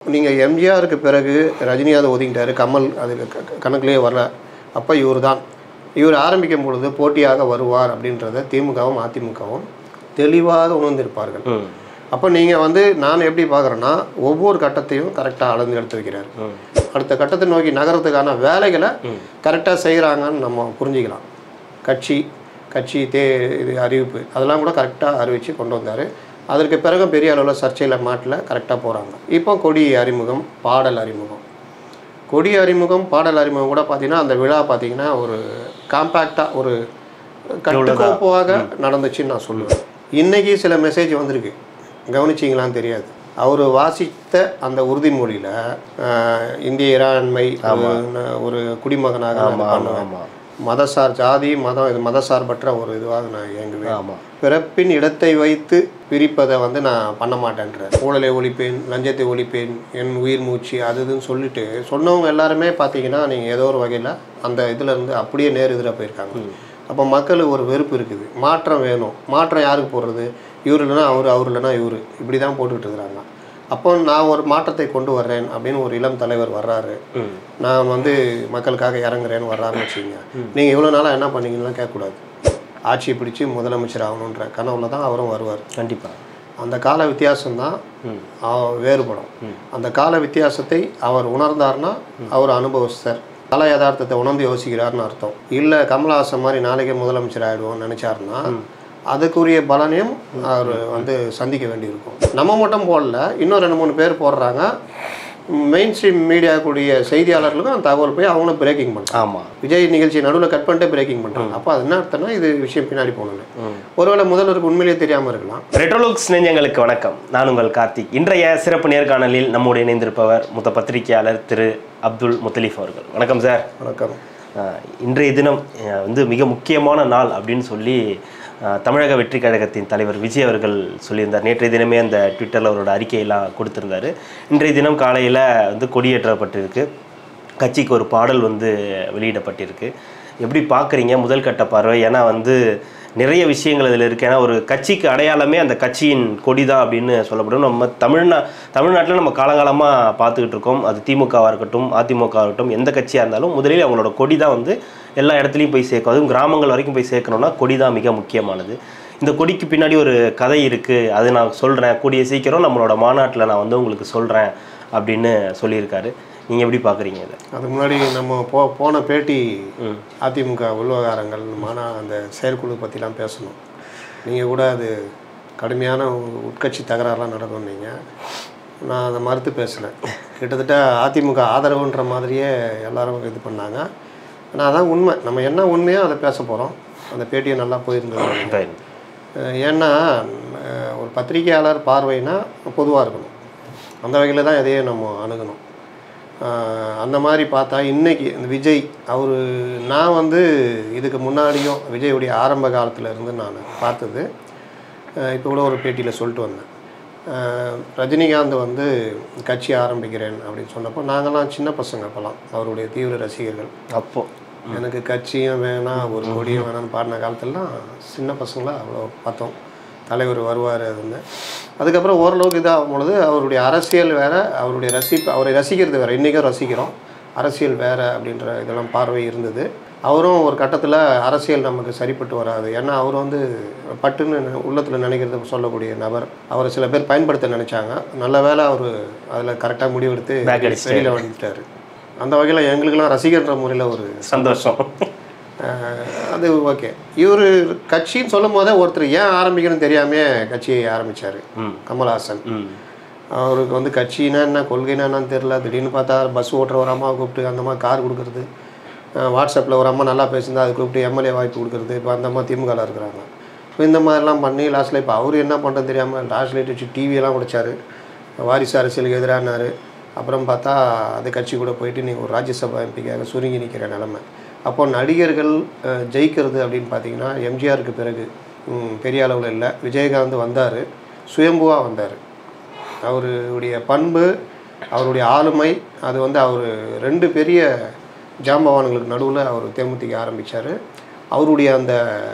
நீங்கள் எம்ஜிஆருக்கு பிறகு ரஜினிகாந்த் ஒதுங்கிட்டாரு கமல் அது க- க- கணக்குலேயே வரல அப்போ இவர் தான் இவர் ஆரம்பிக்கும் பொழுது போட்டியாக வருவார் அப்படின்றத திமுகவும் அதிமுகவும் தெளிவாக உணர்ந்திருப்பார்கள் ம் அப்போ நீங்கள் வந்து நான் எப்படி பார்க்குறேன்னா ஒவ்வொரு கட்டத்தையும் கரெக்டாக அளந்து எடுத்து வைக்கிறார் ம் அடுத்த கட்டத்தை நோக்கி நகரத்துக்கான வேலைகளை கரெக்டாக செய்கிறாங்கன்னு நம்ம புரிஞ்சிக்கலாம் கட்சி கட்சி தே இது அறிவிப்பு அதெல்லாம் கூட கரெக்டாக அறிவித்து கொண்டு வந்தார் அதற்கு பிறகு பெரிய அளவில் சர்ச்சையில் மாட்டில் கரெக்டாக போகிறாங்க இப்போ கொடி அறிமுகம் பாடல் அறிமுகம் கொடி அறிமுகம் பாடல் அறிமுகம் கூட பார்த்தீங்கன்னா அந்த விழா பார்த்தீங்கன்னா ஒரு காம்பேக்டாக ஒரு கட்டுக்கோப்பாக நடந்துச்சுன்னு நான் சொல்லுவேன் இன்னைக்கு சில மெசேஜ் வந்திருக்கு கவனிச்சிங்களான்னு தெரியாது அவர் வாசித்த அந்த உறுதிமொழியில் இந்திய இறையாண்மை ஒரு- ஒரு குடிமகனாக நான் ஆமாம் பண்ணுவேன். ஆமாம் மதசார் ஜாதி மதம் இது மதசார்பற்ற ஒரு இதுவாக நான் இயங்குவேன் ஆமாம் பிறப்பின் இடத்தை வைத்து பிரிப்பதை வந்து நான் பண்ண மாட்டேன்றேன் ஊழலை ஒழிப்பேன் லஞ்சத்தை ஒழிப்பேன் என் உயிர் மூச்சு அது இதுன்னு சொல்லிட்டு சொன்னவங்க எல்லாருமே பார்த்தீங்கன்னா நீங்கள் ஏதோ ஒரு வகையில் அந்த இதுல இருந்து அப்படியே நேர் எதிராக போயிருக்காங்க அப்போ மக்களுக்கு ஒரு வெறுப்பு இருக்குது மாற்றம் வேணும் மாற்றம் யாருக்கு போடுறது இவர் இல்லைன்னா அவர் அவர் இல்லைன்னா இவர் இப்படி தான் போட்டுக்கிட்டு இருக்கிறாங்க அப்போ நான் ஒரு மாற்றத்தை கொண்டு வர்றேன் அப்படின்னு ஒரு இளம் தலைவர் வர்றாரு ம் நான் வந்து மக்களுக்காக இறங்குறேன்னு வர்றாருன்னு வச்சுக்கோங்க நீங்கள் இவ்வளோ நாளாக என்ன பண்ணீங்கன்னா கேட்கக்கூடாது ஆட்சியை பிடிச்சி முதலமைச்சர் ஆகணுன்ற கனவுல தான் அவரும் வருவார் கண்டிப்பாக அந்த கால வித்தியாசம்தான் ம் அவ- வேறுபடும் அந்த கால வித்தியாசத்தை அவர் உணர்ந்தார்னா அவர் அனுபவிச்சார் கால யதார்த்தத்தை உணர்ந்து யோசிக்கிறார்னு அர்த்தம் இல்லை கமலஹாசன் மாதிரி நாளைக்கே முதலமைச்சர் ஆகிடுவோம்னு நினச்சாருன்னா அதுக்குரிய பலனையும் அவர் வந்து சந்திக்க வேண்டியிருக்கும் நம்ம மட்டும் போடல இன்னும் ரெண்டு மூணு பேர் போடுறாங்க மெயின் ஸ்ட்ரீம் மீடியாக்குடைய செய்தியாளர்களுக்கும் அந்த தகவல் போய் அவங்களும் பிரேக்கிங் பண்ணுறாங்க ஆமாம் விஜய் நிகழ்ச்சி நடுவில் கட் பண்ணிட்டு பிரேக்கிங் பண்ணுறாங்க அப்போ அது என்ன அர்த்தம்னா இது விஷயம் பின்னாடி போகணுன்னு ஒருவேளை முதல்வருக்கு உண்மையிலேயே தெரியாமல் இருக்கலாம் ரெட்ரோலுக்ஸ் நெஞ்சங்களுக்கு வணக்கம் நான் உங்கள் கார்த்திக் இன்றைய சிறப்பு நேர்காணலில் நம்மோடு இணைந்திருப்பவர் மூத்த பத்திரிகையாளர் திரு அப்துல் முத்தலீஃப் அவர்கள் வணக்கம் சார் வணக்கம் அஹ், இன்றைய தினம் அஹ், வந்து மிக முக்கியமான நாள் அப்படின்னு சொல்லி அஹ், தமிழக வெற்றி கழகத்தின் தலைவர் விஜய் அவர்கள் சொல்லியிருந்தார் நேற்றைய தினமே அந்த ட்விட்டரில் அவரோட அறிக்கையெல்லாம் கொடுத்திருந்தாரு இன்றைய தினம் காலையில் வந்து கொடியேற்றப்பட்டிருக்கு கட்சிக்கு ஒரு பாடல் வந்து வெளியிடப்பட்டிருக்கு எப்படி பார்க்குறீங்க முதல் கட்ட பார்வை ஏன்னா வந்து நிறைய விஷயங்கள் இதில் இருக்குது ஏன்னா ஒரு கட்சிக்கு அடையாளமே அந்த கட்சியின் கொடி தான் அப்படின்னு சொல்லப்படும் நம்ம தமிழ்நா தமிழ்நாட்டில் நம்ம காலங்காலமாக பார்த்துக்கிட்டு இருக்கோம் அது திமுகவாக இருக்கட்டும் அதிமுகவாக இருக்கட்டும் எந்த கட்சியாக இருந்தாலும் முதலில் அவங்களோட கொடி தான் வந்து எல்லா இடத்துலையும் போய் சேர்க்கும் அதுவும் கிராமங்கள் வரைக்கும் போய் சேர்க்கணும்னா கொடி தான் மிக முக்கியமானது இந்த கொடிக்கு பின்னாடி ஒரு கதை இருக்குது அது நான் சொல்கிறேன் கூடிய சீக்கிரம் நம்மளோட மாநாட்டில் நான் வந்து உங்களுக்கு சொல்கிறேன் அப்படின்னு சொல்லியிருக்காரு நீங்கள் எப்படி பார்க்குறீங்க இதை அதுக்கு முன்னாடி நம்ம போ போன பேட்டி அதிமுக உள்வகாரங்கள் மானா அந்த செயற்குழு பற்றிலாம் பேசணும் நீங்கள் கூட அது கடுமையான உ- உட்கட்சி தகராறுலாம் நடந்தோன்னீங்க நான் அதை மறுத்து பேசினேன் கிட்டத்தட்ட அதிமுக ஆதரவுன்ற மாதிரியே எல்லாரும் இது பண்ணாங்க ஆனால் அதான் உண்மை நம்ம என்ன உண்மையோ அதை பேச போகிறோம் அந்த பேட்டியை நல்லா போயிருந்தது இப்போ அஹ் ஏன்னா அஹ் ஒரு பத்திரிகையாளர் பார்வைனா பொதுவாக இருக்கணும் அந்த வகையில் தான் எதையும் நம்ம அணுகணும் அஹ் அந்த மாதிரி பார்த்தா இன்னைக்கு இந்த விஜய் அவர் நான் வந்து இதுக்கு முன்னாடியும் விஜயுடைய ஆரம்ப காலத்துல இருந்து நான் பார்த்தது இப்போ கூட ஒரு பேட்டியில் சொல்லிட்டு வந்தேன் அஹ் ரஜினிகாந்த் வந்து கட்சி ஆரம்பிக்கிறேன் அப்படின்னு சொன்னப்போ நாங்கள்லாம் சின்ன பசங்க அப்போல்லாம் அவருடைய தீவிர ரசிகர்கள் அப்போ எனக்கு கட்சியும் வேணாம் ஒரு கொடியும் வேணாம்னு பாடின காலத்துலலாம் சின்ன பசங்களா அவ்வளோ பார்த்தோம் தலைவர் வருவார் அதுன்னு அதுக்கப்புறம் ஓரளவுக்கு இதாகும் பொழுது அவருடைய அரசியல் வேற அவருடைய ரசிப்பு அவரை ரசிக்கிறது வேற இன்றைக்கும் ரசிக்கிறோம் அரசியல் வேற அப்படின்ற இதெல்லாம் பார்வை இருந்தது அவரும் ஒரு கட்டத்தில் அரசியல் நமக்கு சரிப்பட்டு வராது ஏன்னா அவர் வந்து பட்டுன்னு உள்ளத்தில் நினைக்கிறது சொல்லக்கூடிய நபர் அவரை சில பேர் பயன்படுத்த நினைச்சாங்க நல்ல வேளை அவர் அதில் கரெக்டாக முடிவெடுத்து Back அடிச்சிட்டாரு. வெளியில் வந்துட்டார் அந்த வகையில் எங்களுக்கெல்லாம் ரசிகர்ன்ற முறையில் ஒரு சந்தோஷம் அஹ், அது ஓகே இவர் கட்சின்னு சொல்லும் போதே ஒருத்தர் ஏன் ஆரம்பிக்கணும்னு தெரியாமே கட்சியை ஆரம்பிச்சார் ம் கமல்ஹாசன் ம் அவருக்கு வந்து கட்சினா என்ன கொள்கைனா என்னன்னு தெரில திடீர்னு பார்த்தா பஸ் ஓட்டுற ஒரு அம்மாவை கூப்பிட்டு அந்த மாதிரி கார் கொடுக்குறது வாட்ஸ்அப்பில் ஒரு அம்மா நல்லா பேசியிருந்தா அதை கூப்பிட்டு எம்எல்ஏ வாய்ப்பு கொடுக்குறது இப்போ அந்த அம்மா திமுகவில் இருக்கிறாங்க ஸோ இந்த மாதிரிலாம் பண்ணி லாஸ்ட்டில் இப்போ அவர் என்ன பண்ணுறது தெரியாமல் லாஸ்ட் லைட் வச்சு டிவியெல்லாம் உடைச்சாரு வாரிசு அரசியலுக்கு எதிரானார் அப்புறம் பார்த்தா அது கட்சி கூட போயிட்டு நீங்கள் ஒரு ராஜ்யசபா எம்பிக்காக சுருங்கி நிற்கிற நிலமை அப்போ நடிகர்கள் அஹ், ஜெயிக்கிறது அப்படின்னு பார்த்தீங்கன்னா எம்ஜிஆருக்கு பிறகு ம், பெரிய அளவில் இல்லை விஜயகாந்த் வந்தார் சுயம்புவாக வந்தார் அவருடைய பண்பு அவருடைய ஆளுமை அது வந்து அவர் ரெண்டு பெரிய ஜாம்பவான்களுக்கு நடுவில் அவர் தேமுதிக ஆரம்பித்தார் அவருடைய அந்த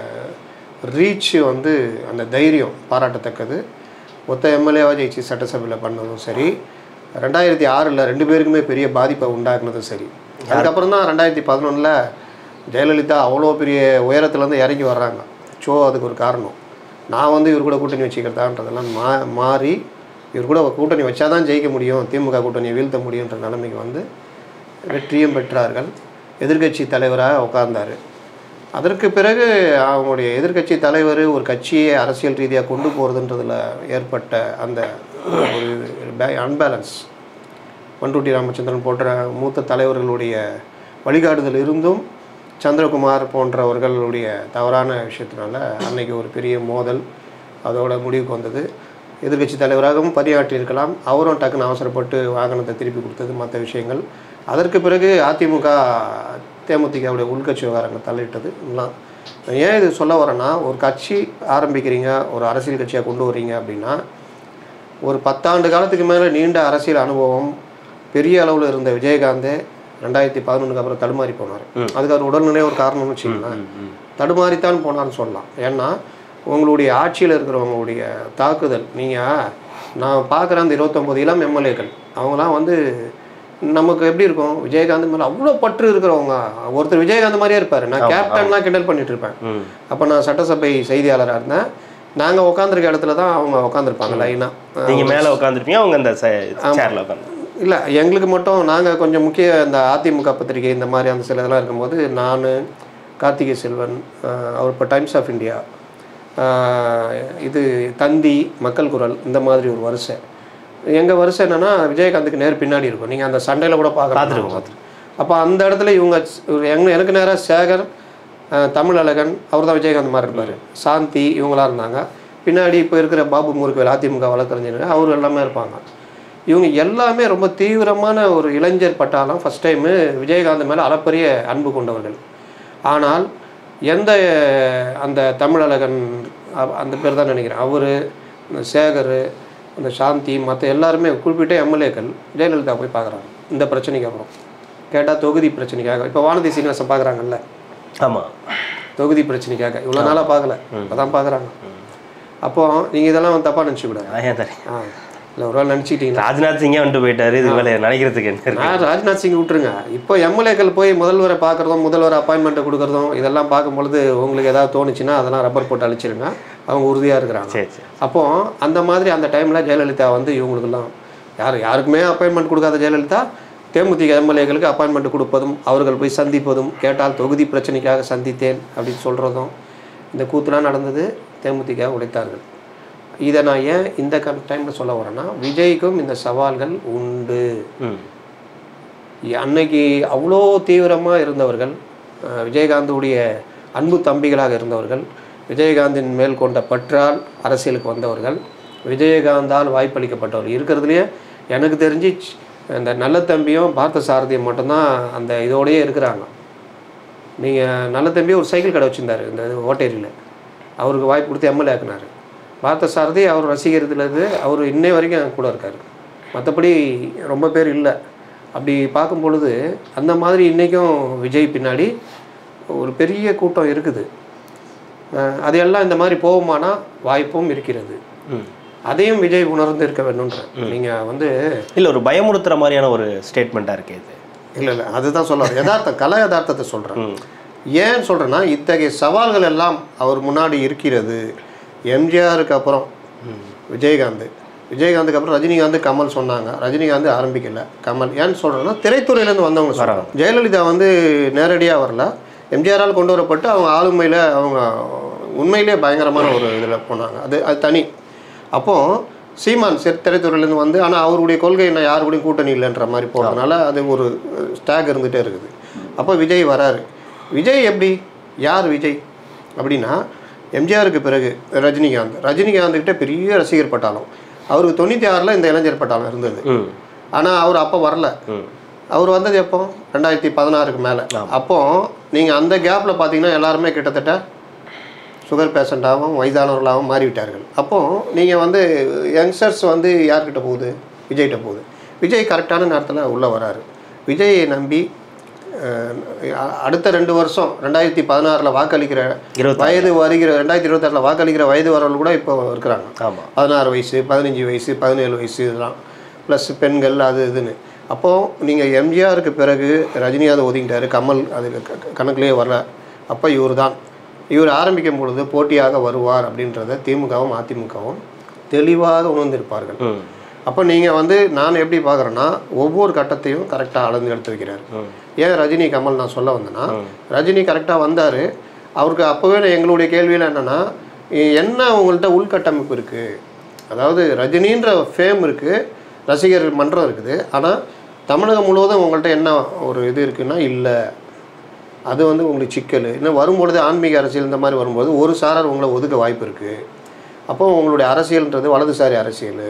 ரீச் வந்து அந்த தைரியம் பாராட்டத்தக்கது ஒத்த எம்எல்ஏவாக ஜெயிச்சு சட்டசபையில் பண்ணதும் சரி ரெண்டாயிரத்தி ஆறில் ரெண்டு பேருக்குமே பெரிய பாதிப்பை உண்டாக்குனதும் சரி அதுக்கப்புறம் தான் ரெண்டாயிரத்தி பதினொன்றில் ஜெயலலிதா அவ்வளோ பெரிய உயரத்துலேருந்து இறங்கி வர்றாங்க ஸோ அதுக்கு ஒரு காரணம் நான் வந்து இவர் கூட கூட்டணி வச்சுக்கிறதான்றதெல்லாம் மா மாறி இவர் கூட கூட்டணி வச்சா தான் ஜெயிக்க முடியும் திமுக கூட்டணியை வீழ்த்த முடியுன்ற நிலைமைக்கு வந்து வெற்றியும் பெற்றார்கள் எதிர்க்கட்சி தலைவராக உட்கார்ந்தார் அதற்கு பிறகு அவங்களுடைய எதிர்க்கட்சி தலைவர் ஒரு கட்சியை அரசியல் ரீதியாக கொண்டு போகிறதுன்றதுல ஏற்பட்ட அந்த ஒரு அன்பேலன்ஸ் பண்ருட்டி ராமச்சந்திரன் போன்ற மூத்த தலைவர்களுடைய வழிகாட்டுதல் இருந்தும் சந்திரகுமார் போன்றவர்களுடைய தவறான விஷயத்தினால அன்னைக்கு ஒரு பெரிய மோதல் அதோட முடிவுக்கு வந்தது எதிர்க்கட்சி தலைவராகவும் பணியாற்றியிருக்கலாம் அவரும் டக்குன்னு அவசரப்பட்டு வாகனத்தை திருப்பி கொடுத்தது மற்ற விஷயங்கள் அதற்கு பிறகு அதிமுக தேமுதிகவுடைய உள்கட்சி விவகாரங்களை தலையிட்டது எல்லாம் நான் ஏன் இது சொல்ல வரேன்னா ஒரு கட்சி ஆரம்பிக்கிறீங்க ஒரு அரசியல் கட்சியாக கொண்டு வரீங்க அப்படின்னா ஒரு பத்தாண்டு காலத்துக்கு மேலே நீண்ட அரசியல் அனுபவம் பெரிய அளவில் இருந்த விஜயகாந்தே ரெண்டாயிரத்தி பதினொன்றுக்கு அப்புறம் தடுமாறி போனார் அதுக்கு அவர் உடல்நிலை ஒரு காரணம்னு வச்சுக்கலாம் தடுமாறித்தான் போனார்னு சொல்லலாம் ஏன்னா உங்களுடைய ஆட்சியில் இருக்கிறவங்களுடைய தாக்குதல் நீங்கள் நான் பார்க்குற அந்த இருபத்தொம்போது இளம் எம்எல்ஏக்கள் அவங்களாம் வந்து நமக்கு எப்படி இருக்கும் விஜயகாந்த் மேலே அவ்வளோ பற்று இருக்கிறவங்க ஒருத்தர் விஜயகாந்த் மாதிரியே இருப்பார் நான் கேப்டன்லாம் கிண்டல் பண்ணிட்டு இருப்பேன் ம் அப்போ நான் சட்டசபை செய்தியாளராக இருந்தேன் நாங்கள் உட்காந்துருக்க இடத்துல தான் அவங்க உட்காந்துருப்பாங்க லைனாக நீங்க மேல உட்காந்துருப்பீங்க அவங்க அந்த சேர்ல உட்காந்து இல்லை எங்களுக்கு மட்டும் நாங்கள் கொஞ்சம் முக்கிய இந்த அதிமுக பத்திரிகை இந்த மாதிரி அந்த சில இதெல்லாம் இருக்கும்போது நான் கார்த்திகை செல்வன் ஆஹ் அவர் இப்போ டைம்ஸ் ஆஃப் இந்தியா இது தந்தி மக்கள் குரல் இந்த மாதிரி ஒரு வரிசை எங்கள் வரிசை என்னென்னா விஜயகாந்துக்கு நேர் பின்னாடி இருக்கும் நீங்கள் அந்த சண்டையில் கூட பார்க்கலாம் அப்போ அந்த இடத்துல இவங்க எங்க எனக்கு நேராக சேகர் ஆஹ் தமிழழகன் அவர் தான் விஜயகாந்த் மாதிரி இருப்பார் சாந்தி இவங்களாம் இருந்தாங்க பின்னாடி இப்போ இருக்கிற பாபு முருகவேல் அதிமுக வழக்கறிஞர் அவர் எல்லாமே இருப்பாங்க இவங்க எல்லாமே ரொம்ப தீவிரமான ஒரு இளைஞர் பட்டாளம் ஃபஸ்ட் டைமு விஜயகாந்த் மேலே அளப்பரிய அன்பு கொண்டவர்கள் ஆனால் எந்த அந்த தமிழழகன் அ- அந்த பேர் தான் நினைக்கிறேன் அவர் இந்த சேகர் அந்த சாந்தி மற்ற எல்லாருமே குறிப்பிட்ட எம்எல்ஏக்கள் ஜெயலலிதா போய் பார்க்குறாங்க இந்த பிரச்சனைக்கு அப்புறம் கேட்டால் தொகுதி பிரச்சனைக்காக இப்போ வானதி சீனிவாசன் பார்க்குறாங்கல்ல ஆமா தொகுதி பிரச்சனைக்காக இவ்வளோ நாளாக பார்க்கல அதான் பார்க்குறாங்க அப்போ நீங்கள் இதெல்லாம் தப்பாக நினச்சிக்கூடாது நான் ஏன் தரேன் ஆ இல்லை ஒரு வேளை நினச்சிக்கிட்டீங்களா ராஜ்நாத் சிங்கே வந்துட்டு போயிட்டாரு இது மேல நினைக்கிறதுக்கு என்ன இருக்கு நான் ராஜ்நாத் சிங் விட்டுருங்க இப்போ எம்எல்ஏக்கள் போய் முதல்வரை பார்க்குறதும் முதல்வர் அப்பாயின்மெண்ட்டை கொடுக்குறதும் இதெல்லாம் பார்க்கும்பொழுது உங்களுக்கு ஏதாவது தோணுச்சுன்னா அதெல்லாம் ரப்பர் போட்டு அழிச்சிருங்க அவங்க உறுதியாக இருக்கிறாங்க சரி சரி அப்போ அந்த மாதிரி அந்த டைமில் ஜெயலலிதா வந்து இவங்களுக்கெல்லாம் யார் யாருக்குமே அப்பாயின்மெண்ட் கொடுக்காத ஜெயலலிதா தேமுதிக எம்எல்ஏக்களுக்கு அப்பாயின்மெண்ட் கொடுப்பதும் அவர்கள் போய் சந்திப்பதும் கேட்டால் தொகுதி பிரச்சனைக்காக சந்தித்தேன் அப்படின்னு சொல்கிறதும் இந்த கூத்துலாம் நடந்தது தேமுதிக உடைத்தார்கள் இதை நான் ஏன் இந்த டைமில் சொல்ல வரேன்னா விஜய்க்கும் இந்த சவால்கள் உண்டு ம் அன்னைக்கு அவ்வளோ தீவிரமாக இருந்தவர்கள் அஹ், விஜயகாந்துடைய அன்பு தம்பிகளாக இருந்தவர்கள் விஜயகாந்தின் மேல் கொண்ட பற்றால் அரசியலுக்கு வந்தவர்கள் விஜயகாந்தால் வாய்ப்பளிக்கப்பட்டவர்கள் இருக்கிறதுலையே எனக்கு தெரிஞ்சு ச்- இந்த நல்ல தம்பியும் பார்த்த சாரதியும் மட்டும்தான் அந்த இதோடயே இருக்கிறாங்க நீங்கள் நல்ல தம்பி ஒரு சைக்கிள் கடை வச்சுருந்தாரு இந்த ஓட்டேரியில் அவருக்கு வாய்ப்பு கொடுத்து எம்எல்ஏ ஆக்குனாரு பார்த்த சாரதி அவர் ரசிகரத்தில் இருந்து அவர் இன்னை வரைக்கும் என் கூட இருக்கார் மற்றபடி ரொம்ப பேர் இல்லை அப்படி பார்க்கும் பொழுது அந்த மாதிரி இன்றைக்கும் விஜய் பின்னாடி ஒரு பெரிய கூட்டம் இருக்குது அஹ் அதையெல்லாம் இந்த மாதிரி போகுமானா வாய்ப்பும் இருக்கிறது ம் அதையும் விஜய் உணர்ந்து இருக்க வேணுன்ற நீங்கள் வந்து இல்ல ஒரு பயமுறுத்துற மாதிரியான ஒரு ஸ்டேட்மெண்ட்டாக இருக்கு இது இல்லை இல்லை அதுதான் சொல்ல வரேன். யதார்த்தம் கல யதார்த்தத்தை சொல்கிறேன் ம் ஏன் சொல்கிறேன்னா இத்தகைய சவால்கள் எல்லாம் அவர் முன்னாடி இருக்கிறது எம்ஜிஆருக்கு அப்புறம் விஜயகாந்த் விஜயகாந்துக்கு அப்புறம் ரஜினிகாந்த் கமல் சொன்னாங்க ரஜினிகாந்த் ஆரம்பிக்கல கமல் ஏன்னு சொல்கிறேன்னா திரைத்துறையிலேருந்து வந்தவங்க சொல்கிறாங்க ஜெயலலிதா வந்து நேரடியாக வரல எம்ஜிஆரால் கொண்டு வரப்பட்டு அவங்க ஆளுமையில் அவங்க உண்மையிலே பயங்கரமான ஒரு இதில் போனாங்க அது அது தனி அப்போது சீமான் செ திரைத்துறையிலேருந்து வந்து ஆனால் அவருடைய கொள்கை என்ன யாரு கூடயும் கூட்டணி இல்லைன்ற மாதிரி போகிறதுனால அது ஒரு ஸ்டாக் இருந்துகிட்டே இருக்குது அப்போ விஜய் வராரு விஜய் எப்படி யார் விஜய் அப்படின்னா எம்ஜிஆருக்கு பிறகு ரஜினிகாந்த் ரஜினிகாந்த் கிட்ட பெரிய ரசிகர் பட்டாளம் அவருக்கு தொண்ணூற்றி ஆறில் இந்த இளைஞர் பட்டாளம் இருந்தது ம் ஆனால் அவர் அப்போ வரல ம் அவர் வந்தது எப்போ ரெண்டாயிரத்தி பதினாறுக்கு மேலே அப்போ நீங்கள் அந்த கேப்பில் பார்த்தீங்கன்னா எல்லாருமே கிட்டத்தட்ட சுகர் பேஷண்ட்டாகவும் வயதானவர்களாகவும் மாறிவிட்டார்கள் அப்போது நீங்கள் வந்து யங்ஸ்டர்ஸ் வந்து யார்கிட்ட போகுது விஜய்கிட்ட போகுது விஜய் கரெக்டான நேரத்தில் உள்ளே வராரு விஜயை நம்பி அஹ், அ- அடுத்த ரெண்டு வருஷம் ரெண்டாயிரத்தி பதினாறில் வாக்களிக்கிற இருபத்தாறு. வயது வருகிற ரெண்டாயிரத்தி இருபத்தாறில் வாக்களிக்கிற வயது வரவர்கள் கூட இப்போ இருக்கிறாங்க ஆமா பதினாறு வயசு பதினஞ்சு வயசு பதினேழு வயசு இதெல்லாம் ப்ளஸ் பெண்கள் அது இதுன்னு அப்போது நீங்கள் எம்ஜிஆருக்கு பிறகு ரஜினி அதை ஒதுங்கிட்டாரு கமல் அது க- க- கணக்குலேயே வரல அப்போ இவர் தான் இவர் ஆரம்பிக்கும் பொழுது போட்டியாக வருவார் அப்படின்றத திமுகவும் அதிமுகவும் தெளிவாக உணர்ந்திருப்பார்கள் ம் அப்போ நீங்கள் வந்து நான் எப்படி பார்க்குறேன்னா ஒவ்வொரு கட்டத்தையும் கரெக்டாக அளந்து எடுத்து வைக்கிறார் ம். ஏன் ரஜினி கமல் நான் சொல்ல வந்தேன்னா ரஜினி கரெக்டாக வந்தார் அவருக்கு அப்போவே எங்களுடைய கேள்வியில் என்னென்னா என்ன உங்கள்கிட்ட உள்கட்டமைப்பு இருக்குது அதாவது ரஜினின்ற ஃபேம் இருக்குது ரசிகர் மன்றம் இருக்குது ஆனால் தமிழகம் முழுவதும் உங்கள்கிட்ட என்ன ஒரு இது இருக்குன்னா இல்லை அது வந்து உங்களுக்கு சிக்கல் இன்னும் வரும்பொழுது ஆன்மீக அரசியல் இந்த மாதிரி வரும்போது ஒரு சாரார் உங்களை ஒதுக்க வாய்ப்பு இருக்குது அப்போ உங்களுடைய அரசியல்ன்றது வலதுசாரி அரசியல்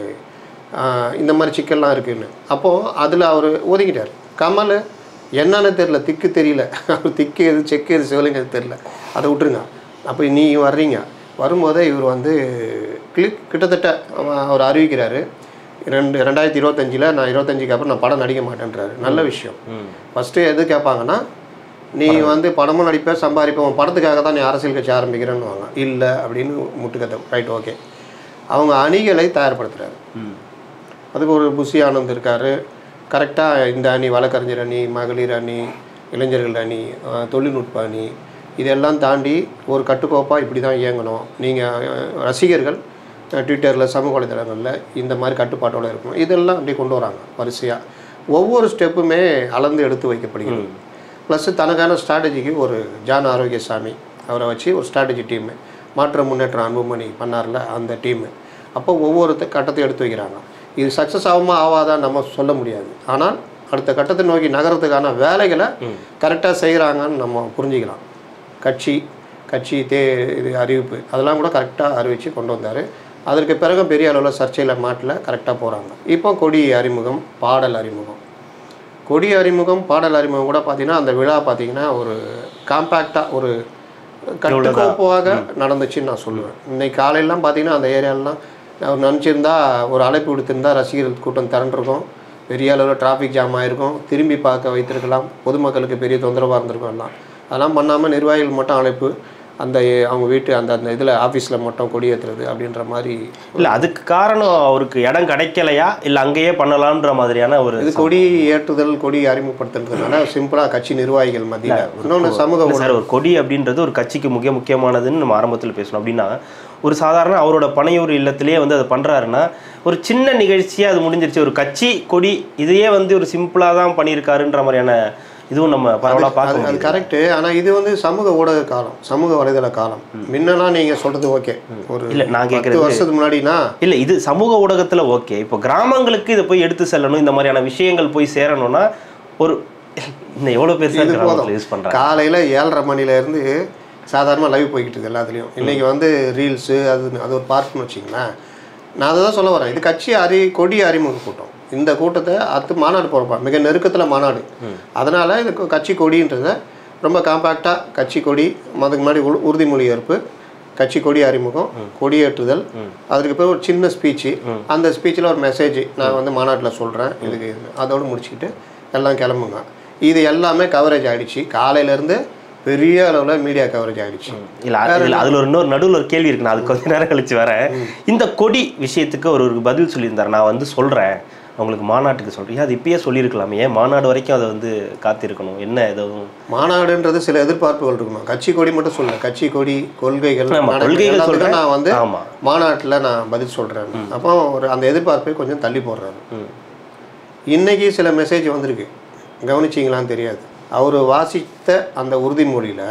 ஆஹ் இந்த மாதிரி சிக்கல்லாம் இருக்குன்னு அப்போது அதில் அவர் ஒதுக்கிட்டார் கமல் என்னன்னு தெரில திக்கு தெரியல அவர் திக்கு எது செக்கு எது சிவலிங்க எது தெரில அதை விட்டுருங்க அப்போ நீ வர்றீங்க வரும்போதே இவர் வந்து கிளிக் கிட்டத்தட்ட அவ- அவர் அறிவிக்கிறாரு ரெண்டு ரெண்டாயிரத்தி இருபத்தஞ்சில் நான் இருபத்தஞ்சிக்கு அப்புறம் நான் படம் நடிக்க மாட்டேன்றாரு நல்ல விஷயம் ம் ஃபஸ்ட்டு எது கேட்பாங்கன்னா நீ வந்து படமும் நடிப்ப சம்பாதிப்ப உன் படத்துக்காக தான் நீ அரசியல் கட்சி ஆரம்பிக்கிறேன்னு வாங்க இல்லை அப்படின்னு முட்டுக்கத்தை ரைட் ஓகே அவங்க அணிகளை தயார்படுத்துறாரு ம் அதுக்கு ஒரு புஷி ஆனந்த் இருக்கார் கரெக்டாக இந்த அணி வழக்கறிஞர் அணி மகளிர் அணி இளைஞர்கள் அணி அஹ், தொழில்நுட்ப அணி இதெல்லாம் தாண்டி ஒரு கட்டுக்கோப்பாக இப்படி தான் இயங்கணும் நீங்கள் ரசிகர்கள் ட்விட்டரில் சமூக வலைதளங்களில் இந்த மாதிரி கட்டுப்பாட்டோடு இருக்கணும் இதெல்லாம் அப்படி கொண்டு வராங்க வரிசையாக ஒவ்வொரு ஸ்டெப்புமே அளந்து எடுத்து வைக்கப்படுகிறது ப்ளஸ் தனக்கான ஸ்ட்ராட்டஜிக்கு ஒரு ஜான் ஆரோக்கியசாமி அவரை வச்சு ஒரு ஸ்ட்ராட்டஜி டீமு மாற்ற முன்னேற்றம் அன்புமணி பண்ணார்ல அந்த டீமு அப்போ ஒவ்வொரு த- கட்டத்தையும் எடுத்து வைக்கிறாங்க இது சக்ஸஸ் ஆகுமா ஆகாதான் நம்ம சொல்ல முடியாது ஆனால் அடுத்த கட்டத்தை நோக்கி நகரத்துக்கான வேலைகளை கரெக்டாக செய்கிறாங்கன்னு நம்ம புரிஞ்சுக்கலாம் கட்சி கட்சி தே இது அறிவிப்பு அதெல்லாம் கூட கரெக்டாக அறிவித்து கொண்டு வந்தார் அதற்கு பிறகு பெரிய அளவில் சர்ச்சையில் மாட்டில் கரெக்டாக போகிறாங்க இப்போ கொடி அறிமுகம் பாடல் அறிமுகம் கொடி அறிமுகம் பாடல் அறிமுகம் கூட பார்த்தீங்கன்னா அந்த விழா பார்த்தீங்கன்னா ஒரு காம்பேக்டாக ஒரு கட்டுக்கோப்பாக நடந்துச்சுன்னு நான் சொல்லுவேன் இன்னைக்கு காலையிலாம் பார்த்தீங்கன்னா அந்த ஏரியாலலாம் அவர் நினச்சிருந்தா ஒரு அழைப்பு விடுத்திருந்தா ரசிகர்கள் கூட்டம் திரண்டிருக்கும் பெரிய அளவில் டிராஃபிக் ஜாம் ஆயிருக்கும் திரும்பி பார்க்க வைத்திருக்கலாம் பொதுமக்களுக்கு பெரிய தொந்தரவாக இருந்திருக்கும் எல்லாம் அதெல்லாம் பண்ணாமல் நிர்வாகிகள் மட்டும் அழைப்பு அந்த அவங்க வீட்டு அந்த அந்த இதில் ஆஃபீஸில் மட்டும் கொடியேற்றுறது அப்படின்ற மாதிரி இல்ல அதுக்கு காரணம் அவருக்கு இடம் கிடைக்கலையா இல்ல அங்கேயே பண்ணலாம்ன்ற மாதிரியான ஒரு இது கொடி ஏற்றுதல் கொடி அறிமுகப்படுத்துறதுனால சிம்பிளாக கட்சி நிர்வாகிகள் மத்தியில் இன்னொன்று சமூக இல்ல சார் ஒரு கொடி அப்படின்றது ஒரு கட்சிக்கு மிக முக்கியமானதுன்னு நம்ம ஆரம்பத்தில் பேசணும் அப்படின்னா ஒரு சாதாரண அவரோட பனையூர் இல்லத்திலேயே வந்து அதை பண்றாருன்னா ஒரு சின்ன நிகழ்ச்சியா அது முடிஞ்சிருச்சு ஒரு கட்சி கொடி இதையே வந்து ஒரு சிம்பிளா தான் பண்ணியிருக்காருன்ற மாதிரியான இதுவும் நம்ம பரவலாக பார்க்க அது அது முடியுது கரெக்டு ஆனால் இது வந்து சமூக ஊடக காலம் சமூக வலைதள காலம் முன்னெல்லாம் நீங்கள் சொல்கிறது ஓகே ஒரு இல்ல நான் பத்து கேட்கறது வருஷத்துக்கு முன்னாடினா இல்ல இது சமூக ஊடகத்துல ஓகே இப்போ கிராமங்களுக்கு இதை போய் எடுத்து செல்லணும் இந்த மாதிரியான விஷயங்கள் போய் சேரணும்னா ஒரு இந்த எவ்வளவு பேர் சார் கிராமத்தில் யூஸ் பண்றாங்க காலையில் ஏழரை மணிலேருந்து சாதாரணமாக லைவ் போய்கிட்டு இருக்கு எல்லாத்துலேயும் இன்றைக்கி வந்து ரீல்ஸு அது அது ஒரு பார்ட்னு வச்சிங்களேன் நான் அதை தான் சொல்ல வரேன் இது கட்சி அறி கொடி அறிமுக கூட்டம் இந்த கூட்டத்தை அத்து மாநாடு போகிறப்பா மிக நெருக்கத்தில் மாநாடு அதனால் இது கொ- கட்சி கொடின்றத ரொம்ப காம்பேக்டாக கட்சி கொடி அதுக்கு முன்னாடி உறு- உறுதிமொழி ஏற்பு கட்சி கொடி அறிமுகம் கொடியேற்றுதல் அதுக்கு பிறகு ஒரு சின்ன ஸ்பீச்சு அந்த ஸ்பீச்சில் ஒரு மெசேஜ் நான் வந்து மாநாட்டில் சொல்கிறேன் இதுக்கு இது அதோடு முடிச்சுக்கிட்டு எல்லாம் கிளம்புங்க இது எல்லாமே கவரேஜ் ஆயிடுச்சு காலையிலேருந்து பெரிய அளவில் மீடியா கவரேஜ் ஆயிடுச்சு இல்ல அது- இல்ல அதுல ஒரு இன்னொரு நடுவுல ஒரு கேள்வி இருக்கு நான் அதுக்கு கொஞ்ச நேரம் கழிச்சு வரேன் இந்த கொடி விஷயத்துக்கு ஒரு ஒரு பதில் சொல்லியிருந்தார் நான் வந்து சொல்றேன் உங்களுக்கு மாநாட்டுக்கு சொல்றேன் ஏன் அது இப்பயே சொல்லியிருக்கலாமே ஏன் மாநாடு வரைக்கும் அதை வந்து காத்திருக்கணும் என்ன எதுவும் மாநாடுன்றது சில எதிர்பார்ப்புகள் இருக்கணும் கட்சி கொடி மட்டும் சொல்ல கட்சி கொடி கொள்கைகள் ஆமா, நாடகம் கொள்கைகள் எல்லாத்துக்கும் சொல்றேன். நான் வந்து ஆமா. மாநாட்டில் நான் பதில் சொல்கிறேன் அப்போ ஒரு அந்த எதிர்பார்ப்பை கொஞ்சம் தள்ளி போடுறாரு ம். இன்னைக்கு சில மெசேஜ் வந்திருக்கு கவனிச்சிங்களான்னு தெரியாது அவர் வாசித்த அந்த உறுதிமொழியில்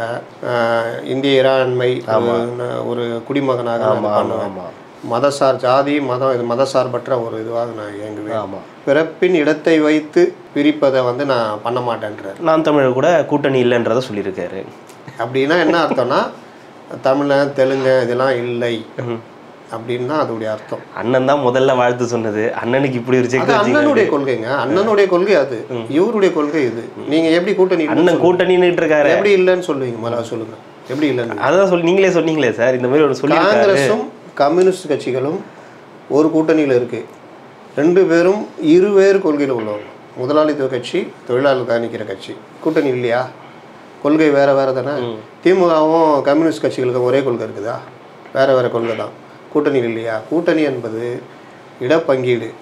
இந்திய இறையாண்மை ஒரு- ஒரு குடிமகனாக நான் ஆமா ஆமா பண்ணுவேன் ஆமா மதசார் ஜாதி மதம் இது மதசார்பற்ற ஒரு இதுவாக நான் இயங்குவேன் ஆமா பிறப்பின் இடத்தை வைத்து பிரிப்பதை வந்து நான் பண்ண மாட்டேன்றார் நான் தமிழர் கூட கூட்டணி இல்லைன்றதை சொல்லியிருக்காரு அப்படின்னா என்ன அர்த்தம்னா தமிழன் தெலுங்கு இதெல்லாம் இல்லை அப்படின்னு தான் அதோடைய அர்த்தம் அண்ணன் தான் முதல்ல வாழ்த்து சொன்னது அண்ணனுக்கு இப்படி ஒரு அது செக் அண்ணனுடைய கொள்கைங்க அண்ணனுடைய கொள்கை அது இவருடைய கொள்கை இது நீங்க எப்படி கூட்டணி இல்லைன்னு அண்ணன் கூட்டணின்னு இருக்காரு எப்படி இல்லைன்னு சொல்லுவீங்க முதல்ல சொல்லுங்க எப்படி இல்லைன்னு அதான் சொல்லி நீங்களே சொன்னீங்களே சார் இந்த மாதிரி ஒரு சொல்லி காங்கிரஸும் கம்யூனிஸ்ட் கட்சிகளும் ஒரு கூட்டணியில் இருக்கு ரெண்டு பேரும் இருவேறு கொள்கையில் உள்ளவங்க முதலாளித்துவ கட்சி தொழிலாளர் காணிக்கிற கட்சி கூட்டணி இல்லையா கொள்கை வேற வேற தானே திமுகவும் கம்யூனிஸ்ட் கட்சிகளுக்கும் ஒரே கொள்கை இருக்குதா வேற வேற கொள்கை தான் கூட்டணி இல்லையா கூட்டணி என்பது இடப்பங்கீடு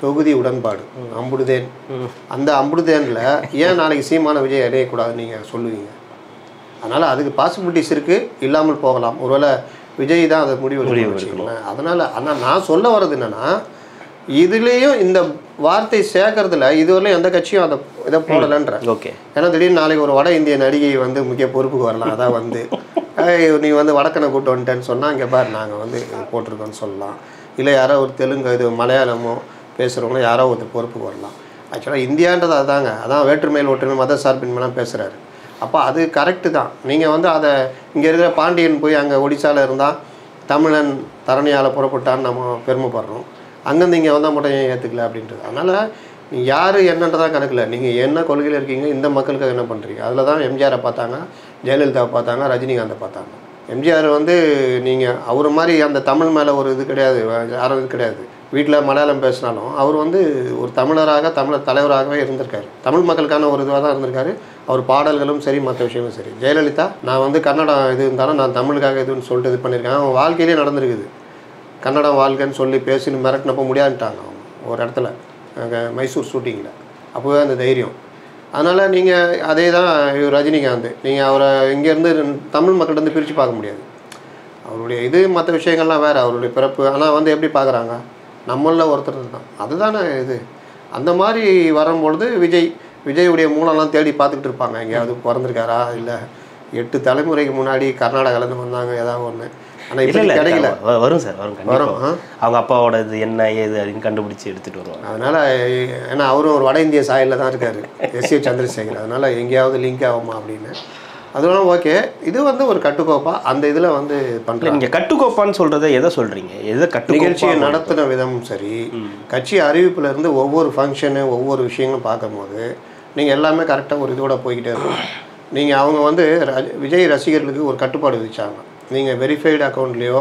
தொகுதி உடன்பாடு அம்புடுதேன் அந்த அம்புடுதேனில் ஏன் நாளைக்கு சீமான விஜய் இணையக்கூடாதுன்னு நீங்கள் சொல்லுவீங்க அதனால் அதுக்கு பாசிபிலிட்டிஸ் இருக்குது இல்லாமல் போகலாம் ஒருவேளை விஜய் தான் அதை முடிவு வச்சுக்கோங்களேன் அதனால் ஆனால் நான் சொல்ல வர்றது என்னென்னா இதுலேயும் இந்த வார்த்தை சேர்க்கறதுல இதுவரையிலும் எந்த கட்சியும் அதை இதை போடலைன்ற ஓகே ஏன்னா திடீர்னு நாளைக்கு ஒரு வட இந்திய நடிகை வந்து முக்கிய பொறுப்புக்கு வரலாம் அதான் வந்து "ஏய், நீ வந்து வடக்கனை கூட்டு வந்துட்டேன்னு சொன்னால் இங்கே பாரு நாங்கள் வந்து இது போட்டிருக்கோன்னு சொல்லலாம் இல்லை யாரோ ஒரு தெலுங்கு இது மலையாளமோ பேசுகிறவங்களோ யாரோ ஒருத்தர் பொறுப்புக்கு வரலாம் ஆக்சுவலாக இந்தியான்றது அதுதாங்க அதான் வேற்றுமையில் ஒற்றுமை மத சார்பின்மைலாம் பேசுகிறாரு அப்போ அது கரெக்டு தான் நீங்கள் வந்து அதை இங்கே இருக்கிற பாண்டியன் போய் அங்கே ஒடிசாவில் இருந்தால் தமிழன் தரணியால் புறப்பட்டான்னு நம்ம பெருமைப்படுறோம் அங்கேருந்து இங்கே வந்தால் மட்டும் ஏன் ஏற்றுக்கல அப்படின்றது அதனால் நீங்கள் யார் என்னன்றதா கணக்கில் நீங்கள் என்ன கொள்கையில் இருக்கீங்க இந்த மக்களுக்கு என்ன பண்ணுறீங்க அதில் தான் எம்ஜிஆரை பார்த்தாங்க ஜெயலலிதாவை பார்த்தாங்க ரஜினிகாந்தை பார்த்தாங்க எம்ஜிஆர் வந்து நீங்கள் அவர் மாதிரி அந்த தமிழ் மேலே ஒரு இது கிடையாது யாரும் இது கிடையாது வீட்டில் மலையாளம் பேசினாலும் அவர் வந்து ஒரு தமிழராக தமிழர் தலைவராகவே இருந்திருக்காரு தமிழ் மக்களுக்கான ஒரு இதுவாக தான் இருந்திருக்காரு அவர் பாடல்களும் சரி மற்ற விஷயமும் சரி ஜெயலலிதா நான் வந்து கன்னடம் இது இருந்தாலும் நான் தமிழுக்காக இதுன்னு சொல்லிட்டு இது பண்ணியிருக்கேன் அவங்க வாழ்க்கையிலே நடந்திருக்குது கன்னடம் வாழ்க்கைன்னு சொல்லி பேசின்னு மிரட்டினப்போ முடியாதுட்டாங்க அவங்க ஒரு இடத்துல அங்கே மைசூர் ஷூட்டிங்கில் அப்போவே அந்த தைரியம் அதனால் நீங்கள் அதே தான் இவர் ரஜினிகாந்த் நீங்கள் அவரை இங்கேருந்து தமிழ் மக்கள்கிட்ட பிரித்து பார்க்க முடியாது அவருடைய இது மற்ற விஷயங்கள்லாம் வேறு அவருடைய பிறப்பு ஆனால் வந்து எப்படி பார்க்குறாங்க நம்மளில் ஒருத்தர் தான் அதுதானே இது அந்த மாதிரி வரும்பொழுது விஜய் விஜயுடைய மூலம்லாம் தேடி பார்த்துக்கிட்டு இருப்பாங்க எங்கேயாவது பிறந்திருக்காரா இல்லை எட்டு தலைமுறைக்கு முன்னாடி கர்நாடகாலேருந்து வந்தாங்க ஏதாவது ஒன்று ஆனால் இல்ல இப்போ இல்ல கிடைக்கல வ- வரும் சார் வரும் கண்டிப்பா வரும் ஆ. அவங்க அப்பாவோட இது என்ன ஏது அப்படின்னு கண்டுபிடிச்சு எடுத்துட்டு வருவாங்க அதனால் ஏன்னா அவரும் ஒரு வட இந்திய சாயலில் தான் இருக்கார் எஸ் ஏ சந்திரசேகர் அதனால் எங்கேயாவது லிங்க் ஆகுமா அப்படின்னு அதெல்லாம் ஓகே இது வந்து ஒரு கட்டுக்கோப்பாக அந்த இதில் வந்து இல்ல பண்ணுறாங்க நீங்க கட்டுக்கோப்பான்னு சொல்றதை எதை சொல்றீங்க எதை கட்டுக்கோப்பா நிகழ்ச்சியை நடத்தின விதமும் சரி கட்சி அறிவிப்புல இருந்து ஒவ்வொரு ஃபங்க்ஷனு ஒவ்வொரு விஷயங்களும் பார்க்கும்போது நீங்கள் எல்லாமே கரெக்டாக ஒரு இதோட போய்கிட்டே இருக்கும் நீங்கள் அவங்க வந்து ர- விஜய் ரசிகர்களுக்கு ஒரு கட்டுப்பாடு விதிச்சாங்க நீங்கள் வெரிஃபைடு அக்கௌண்ட்லேயோ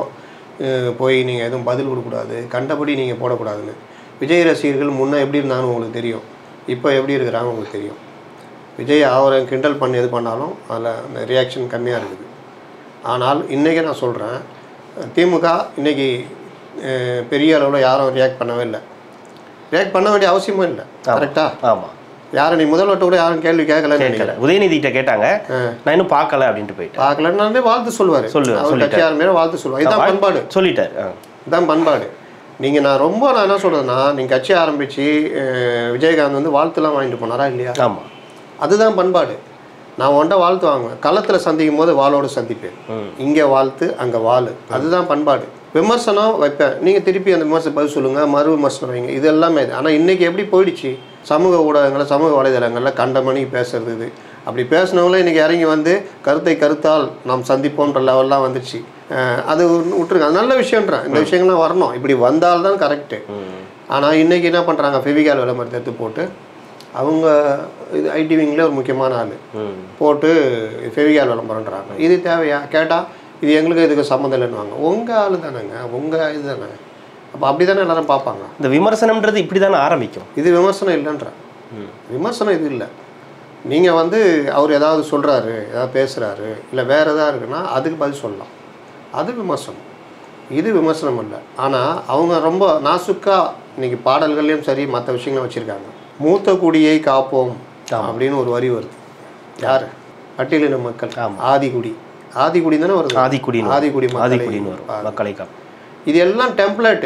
போய் நீங்கள் எதுவும் பதில் கொடுக்கக்கூடாது கண்டபடி நீங்கள் போடக்கூடாதுன்னு விஜய் ரசிகர்கள் முன்னே எப்படி இருந்தாங்கன்னு உங்களுக்கு தெரியும் இப்போ எப்படி இருக்கிறாங்க உங்களுக்கு தெரியும் விஜய் அவரை கிண்டல் பண்ணி எது பண்ணாலும் அதில் அந்த ரியாக்ஷன் கம்மியாக இருக்குது ஆனால் இன்றைக்கி நான் சொல்கிறேன் திமுக இன்னைக்கு அஹ், பெரிய அளவில் யாரும் ரியாக்ட் பண்ணவே இல்லை ரியாக்ட் பண்ண வேண்டிய அவசியமும் இல்லை கரெக்டா ஆமா யாரும் நீ முதல்வர்கிட்ட கூட யாரும் கேள்வி கேட்கலன்னு நினைக்கிறேன் கேட்கல உதயநிதி கிட்ட கேட்டாங்க நான் இன்னும் பார்க்கல அப்படின்ட்டு போயிட்டேன் பார்க்கலன்னு வாழ்த்து சொல்லுவார் சொல்லுவார், அவர் சொல்லிட்டார். கட்சி ஆரம்பிக்கிற வாழ்த்து சொல்லுவார் இதுதான் பண்பாடு சொல்லிட்டாரு ஆ. இதுதான் பண்பாடு நீங்கள் நான் ரொம்ப நான் என்ன சொல்கிறேன்னா நீங்கள் கட்சி ஆரம்பித்து விஜயகாந்த் வந்து வாழ்த்துலாம் வாங்கிட்டு போனாரா இல்லையா ஆமா அதுதான் பண்பாடு நான் உன்ட்ட வாழ்த்து வாங்குவேன் களத்தில் சந்திக்கும் போது வாளோடு சந்திப்பேன் இங்கே வாழ்த்து அங்கே வாள் அதுதான் பண்பாடு விமர்சனம் வைப்பேன் நீங்கள் திருப்பி அந்த விமர்சனம் பதில் சொல்லுங்கள் மறு விமர்சனம் வைங்க இது எல்லாமே இது ஆனால் இன்றைக்கி எப்படி போயிடுச்சு சமூக ஊடகங்களில் சமூக வலைதளங்களில் கண்டமணி பேசுறது இது அப்படி பேசினவங்களே இன்றைக்கி இறங்கி வந்து கருத்தை கருத்தால் நாம் சந்திப்போன்ற லெவல்லாம் வந்துச்சு அஹ் அது விட்டுருங்க அது நல்ல விஷயன்றேன் இந்த விஷயங்கள்லாம் வரணும் இப்படி வந்தால்தான் கரெக்டு ஆனால் இன்றைக்கி என்ன பண்ணுறாங்க ஃபெவிகால் விளம்பரத்தை எடுத்து போட்டு அவங்க இது ஐடி விங்கில் ஒரு முக்கியமான ஆள் ம் போட்டு ஃபெவிகால் விளம்பரன்றாங்க இது தேவையா கேட்டால் இது எங்களுக்கு இதுக்கு சம்மந்தம் இல்லைன்னுவாங்க உங்கள் ஆள் தானேங்க உங்கள் இது தானே அப்போ அப்படி தானே எல்லாரும் பார்ப்பாங்க இந்த விமர்சனம்ன்றது இப்படி தானே ஆரம்பிக்கும் இது விமர்சனம் இல்லைன்ற விமர்சனம் இது இல்லை நீங்கள் வந்து அவர் ஏதாவது சொல்கிறாரு ஏதாவது பேசுகிறாரு இல்லை வேறு எதாவது இருக்குன்னா அதுக்கு பதில் சொல்லலாம் அது விமர்சனம் இது விமர்சனம் இல்லை ஆனால் அவங்க ரொம்ப நாசுக்கா இன்னைக்கு பாடல்கள்லையும் சரி மற்ற விஷயங்களும் வச்சுருக்காங்க மூத்த குடியை காப்போம் அப்படின்னு ஒரு வரி வருது யார் பட்டியலின மக்கள் ஆதிகுடி ஆதிகுடி தானே வருது ஆதிக்குடின்னு ஆதிக்குடி மக்களை ஆதிக்குடின்னு வரும் மக்களை காப்பு இது எல்லாம் டெம்ப்ளேட்டு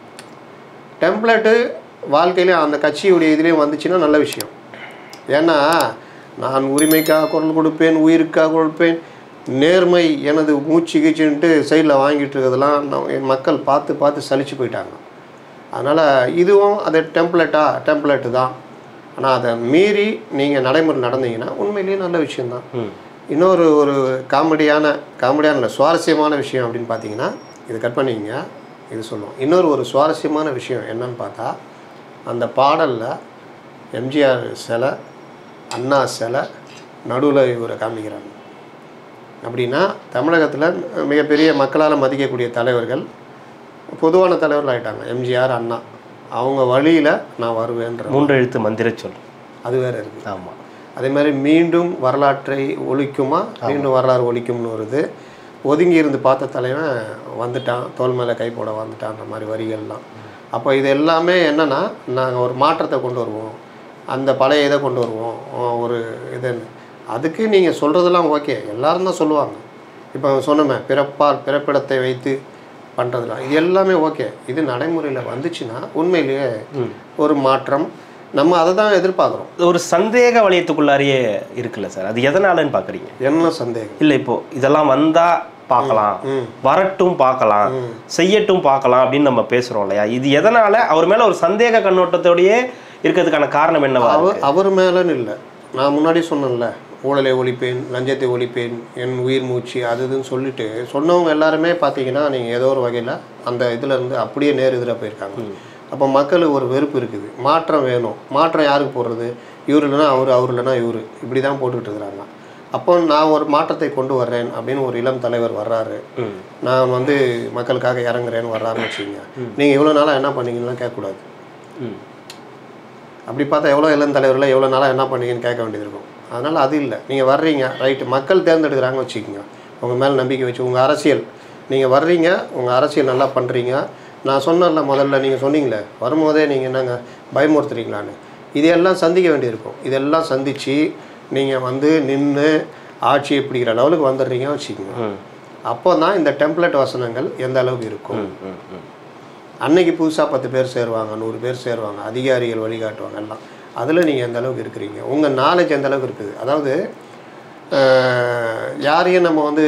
டெம்ப்ளேட்டு வாழ்க்கையில அந்த கட்சியுடைய இதுலேயும் வந்துச்சுன்னா நல்ல விஷயம் ஏன்னா நான் உரிமைக்காக குரல் கொடுப்பேன் உயிருக்காக கொடுப்பேன் நேர்மை எனது மூச்சு கீச்சுன்ட்டு சைடில் வாங்கிட்டு இருக்கிறதெல்லாம் நம்ம- என் மக்கள் பார்த்து பார்த்து சலிச்சு போயிட்டாங்க அதனால் இதுவும் அது டெம்ப்ளேட்டா டெம்ப்ளேட்டு தான் ஆனால் அதை மீறி நீங்கள் நடைமுறை நடந்தீங்கன்னா உண்மையிலேயே நல்ல விஷயம்தான் இன்னொரு ஒரு காமெடியான காமெடியான இல்லை சுவாரஸ்யமான விஷயம் அப்படின்னு பார்த்தீங்கன்னா இது கட் பண்ணிக்கங்க இது சொல்லுவோம் இன்னொரு ஒரு சுவாரஸ்யமான விஷயம் என்னன்னு பார்த்தா அந்த பாடலில் எம்ஜிஆர் சிலை அண்ணா சிலை நடுவில் இவரை காமிக்கிறாங்க அப்படின்னா தமிழகத்தில் மிகப்பெரிய மக்களால் மதிக்கக்கூடிய தலைவர்கள் பொதுவான தலைவர்கள் ஆயிட்டாங்க எம்ஜிஆர் அண்ணா அவங்க வழியில் நான் வருவேன்ற மூன்று எழுத்து மந்திர சொல் அது வேற இருக்குது ஆமா அதே மாதிரி மீண்டும் வரலாற்றை ஒழிக்குமா மீண்டும் வரலாறு ஒழிக்கும்னு வருது ஒதுங்கி இருந்து பார்த்த தலைவன் வந்துட்டான் தோல் மேலே கை போட வந்துட்டான்ற மாதிரி வரிகள்லாம் அப்போ இது எல்லாமே என்னென்னா நாங்கள் ஒரு மாற்றத்தை கொண்டு வருவோம் அந்த பழைய இதை கொண்டு வருவோம் அஹ் ஒரு இது அதுக்கு நீங்கள் சொல்கிறதெல்லாம் ஓகே எல்லாரும் தான் சொல்லுவாங்க இப்போ சொன்னோமே பிறப்பால் பிறப்பிடத்தை வைத்து பண்ணுறதுலாம் இது எல்லாமே ஓகே இது நடைமுறையில் வந்துச்சுன்னா உண்மையிலேயே ஒரு மாற்றம் நம்ம அதை தான் எதிர்பார்க்குறோம் ஒரு சந்தேக வளையத்துக்குள்ளாரியே இருக்குல்ல சார் அது எதனாலன்னு பார்க்குறீங்க என்ன சந்தேகம் இல்லை இப்போ இதெல்லாம் வந்தா பார்க்கலாம் ம். வரட்டும் பார்க்கலாம் செய்யட்டும் பார்க்கலாம் அப்படின்னு நம்ம பேசுறோம் இல்லையா இது எதனால அவர் மேல ஒரு சந்தேக கண்ணோட்டத்தோடயே இருக்கிறதுக்கான காரணம் என்னவா அவர் அவர் மேலேன்னு இல்லை நான் முன்னாடி சொன்னேன்ல ஊழலை ஒழிப்பேன் லஞ்சத்தை ஒழிப்பேன் என் உயிர் மூச்சு அது இதுன்னு சொல்லிட்டு சொன்னவங்க எல்லாருமே பார்த்தீங்கன்னா நீங்கள் ஏதோ ஒரு வகையில் அந்த இதுல இருந்து அப்படியே நேர் எதிராக போயிருக்காங்க அப்போ மக்களுக்கு ஒரு வெறுப்பு இருக்குது மாற்றம் வேணும் மாற்றம் யாருக்கு போடுறது இவர் இல்லைன்னா அவர் அவர் இல்லைன்னா இவர் இப்படி தான் போட்டுக்கிட்டு இருக்கிறாங்க அப்போ நான் ஒரு மாற்றத்தை கொண்டு வர்றேன் அப்படின்னு ஒரு இளம் தலைவர் வர்றாரு ம். நான் வந்து மக்களுக்காக இறங்குறேன்னு வர்றாருன்னு வச்சுக்கோங்க நீங்கள் இவ்வளோ நாளாக என்ன பண்ணீங்கன்னு கேட்கக்கூடாது ம். அப்படி பார்த்தா எவ்வளோ இளம் தலைவரில் எவ்வளோ நாளாக என்ன பண்ணீங்கன்னு கேட்க வேண்டியது இருக்கும் அதனால் அது இல்லை நீங்கள் வர்றீங்க ரைட்டு மக்கள் தேர்ந்தெடுக்கிறாங்கன்னு வச்சுக்கோங்க உங்கள் மேலே நம்பிக்கை வச்சு உங்கள் அரசியல் நீங்கள் வர்றீங்க உங்கள் அரசியல் நல்லா பண்ணுறீங்க நான் சொன்னேன்ல முதல்ல நீங்கள் சொன்னீங்களே வரும்போதே நீங்கள் என்னங்க பயமுறுத்துறீங்களான்னு இதையெல்லாம் சந்திக்க வேண்டியிருக்கும் இதெல்லாம் சந்தித்து நீங்கள் வந்து நின்று ஆட்சியை பிடிக்கிற லெவலுக்கு வந்துடுறீங்கன்னு வச்சுக்கோங்க ம். அப்போ தான் இந்த டெம்ப்ளேட் வசனங்கள் எந்த அளவுக்கு இருக்கும் ம். ம். ம். அன்னைக்கு புதுசாக பத்து பேர் சேருவாங்க நூறு பேர் சேருவாங்க அதிகாரிகள் வழிகாட்டுவாங்க எல்லாம் அதில் நீங்கள் எந்த அளவுக்கு இருக்கிறீங்க உங்கள் நாலேஜ் எந்த அளவுக்கு இருக்குது அதாவது அஹ், யாரையும் நம்ம வந்து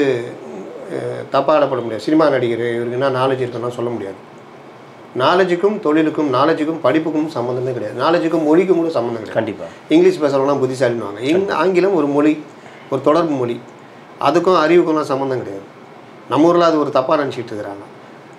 தப்பாக இடப்பட முடியாது சினிமா நடிகர் இவருக்கு என்ன நாலேஜ் இருக்குன்னா சொல்ல முடியாது நாலேஜுக்கும் தொழிலுக்கும் நாலேஜுக்கும் படிப்புக்கும் சம்மந்தமே கிடையாது நாலேஜுக்கும் மொழிக்கும் கூட சம்மந்தம் கிடையாது கண்டிப்பா இங்கிலீஷ் பேசுகிறவங்களாம் புத்திசாலின்னுவாங்க இங் ஆங்கிலம் ஒரு மொழி ஒரு தொடர்பு மொழி அதுக்கும் அறிவுக்கும்லாம் சம்மந்தம் கிடையாது நம்ம ஊரில் அது ஒரு தப்பாக நினச்சிட்டு இருக்கிறாங்க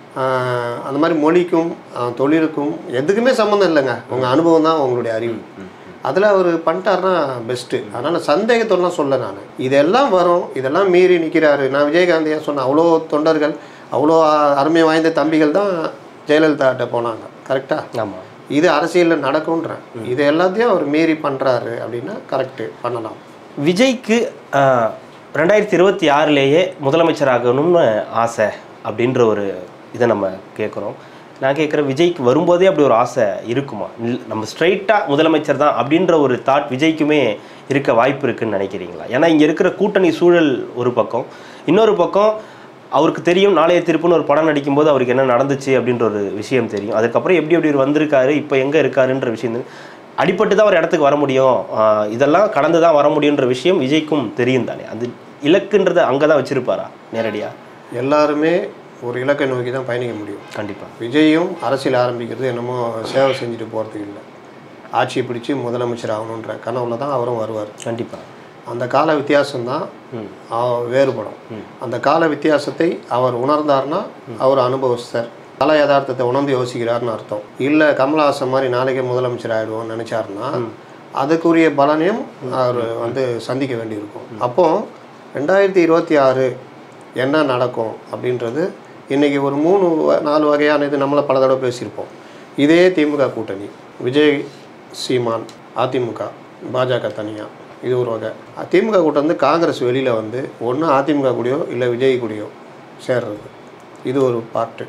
ஆஹ் அந்த மாதிரி மொழிக்கும் ஆஹ் தொழிலுக்கும் எதுக்குமே சம்மந்தம் இல்லைங்க உங்கள் அனுபவம் தான் உங்களுடைய அறிவு அதில் அவர் பண்ணிட்டாருன்னா பெஸ்ட்டு அதனால் சந்தேகத்தோடலாம் சொல்ல நான் இதெல்லாம் வரும் இதெல்லாம் மீறி நிற்கிறாரு நான் விஜயகாந்த் ஏன் சொன்னேன் அவ்வளோ தொண்டர்கள் அவ்வளோ அருமை வாய்ந்த தம்பிகள் தான் ஜெயலலிதாட்ட போனாங்க கரெக்டாக ஆமா இது அரசியலில் நடக்கும்ன்றேன் இது எல்லாத்தையும் அவர் மீறி பண்ணுறாரு அப்படின்னா கரெக்டு பண்ணலாம் விஜய்க்கு ஆஹ், ரெண்டாயிரத்தி இருபத்தி ஆறுலேயே முதலமைச்சராகணும்னு ஆசை அப்படின்ற ஒரு இதை நம்ம கேட்குறோம் நான் கேட்குறேன் விஜய்க்கு வரும்போதே அப்படி ஒரு ஆசை இருக்குமா இல்ல- நம்ம ஸ்ட்ரைட்டாக முதலமைச்சர் தான் அப்படின்ற ஒரு தாட் விஜய்க்குமே இருக்க வாய்ப்பு இருக்குன்னு நினைக்கிறீங்களா ஏன்னா இங்கே இருக்கிற கூட்டணி சூழல் ஒரு பக்கம் இன்னொரு பக்கம் அவருக்கு தெரியும் நாளைய திருப்புன்னு ஒரு படம் நடிக்கும்போது அவருக்கு என்ன நடந்துச்சு அப்படின்ற ஒரு விஷயம் தெரியும் அதுக்கப்புறம் எப்படி எப்படி இவர் வந்திருக்காரு இப்போ எங்கே இருக்காருன்ற விஷயம் தெரியும். அடிபட்டு தான் ஒரு இடத்துக்கு வர முடியும் ஆஹ் இதெல்லாம் கடந்து தான் வர முடியுன்ற விஷயம் விஜய்க்கும் தெரியும் தானே அது இலக்குன்றதை அங்கே தான் வச்சிருப்பாரா நேரடியாக எல்லாருமே ஒரு இலக்கை நோக்கி தான் பயணிக்க முடியும் கண்டிப்பாக விஜயும் அரசியல் ஆரம்பிக்கிறது என்னமோ சேவை செஞ்சுட்டு போகிறதுக்கு இல்லை ஆட்சியை பிடிச்சி முதலமைச்சர் ஆகணுன்ற கனவுல தான் அவரும் வருவார் கண்டிப்பாக அந்த கால வித்தியாசம்தான் ம் அவ- வேறுபடும் அந்த கால வித்தியாசத்தை அவர் உணர்ந்தார்னா அவர் அனுபவஸ்தர் கால யதார்த்தத்தை உணர்ந்து யோசிக்கிறார்னு அர்த்தம் இல்லை கமலஹாசன் மாதிரி நாளைக்கே முதலமைச்சர் ஆகிடுவோம்னு நினச்சாருன்னா அதுக்குரிய பலனையும் அவர் வந்து சந்திக்க வேண்டியிருக்கும் அப்போ ரெண்டாயிரத்தி இருபத்தி ஆறு என்ன நடக்கும் அப்படின்றது இன்றைக்கி ஒரு மூணு வ- நாலு வகையான இது நம்மள பல தடவை பேசியிருப்போம் இதே திமுக கூட்டணி விஜய் சீமான் அதிமுக பாஜக தனியாக இது ஒரு வகை திமுக கூட்டம் வந்து காங்கிரஸ் வெளியில் வந்து ஒன்று அதிமுக கூடயோ இல்லை விஜய் கூடயோ சேர்றது இது ஒரு பார்ட்டு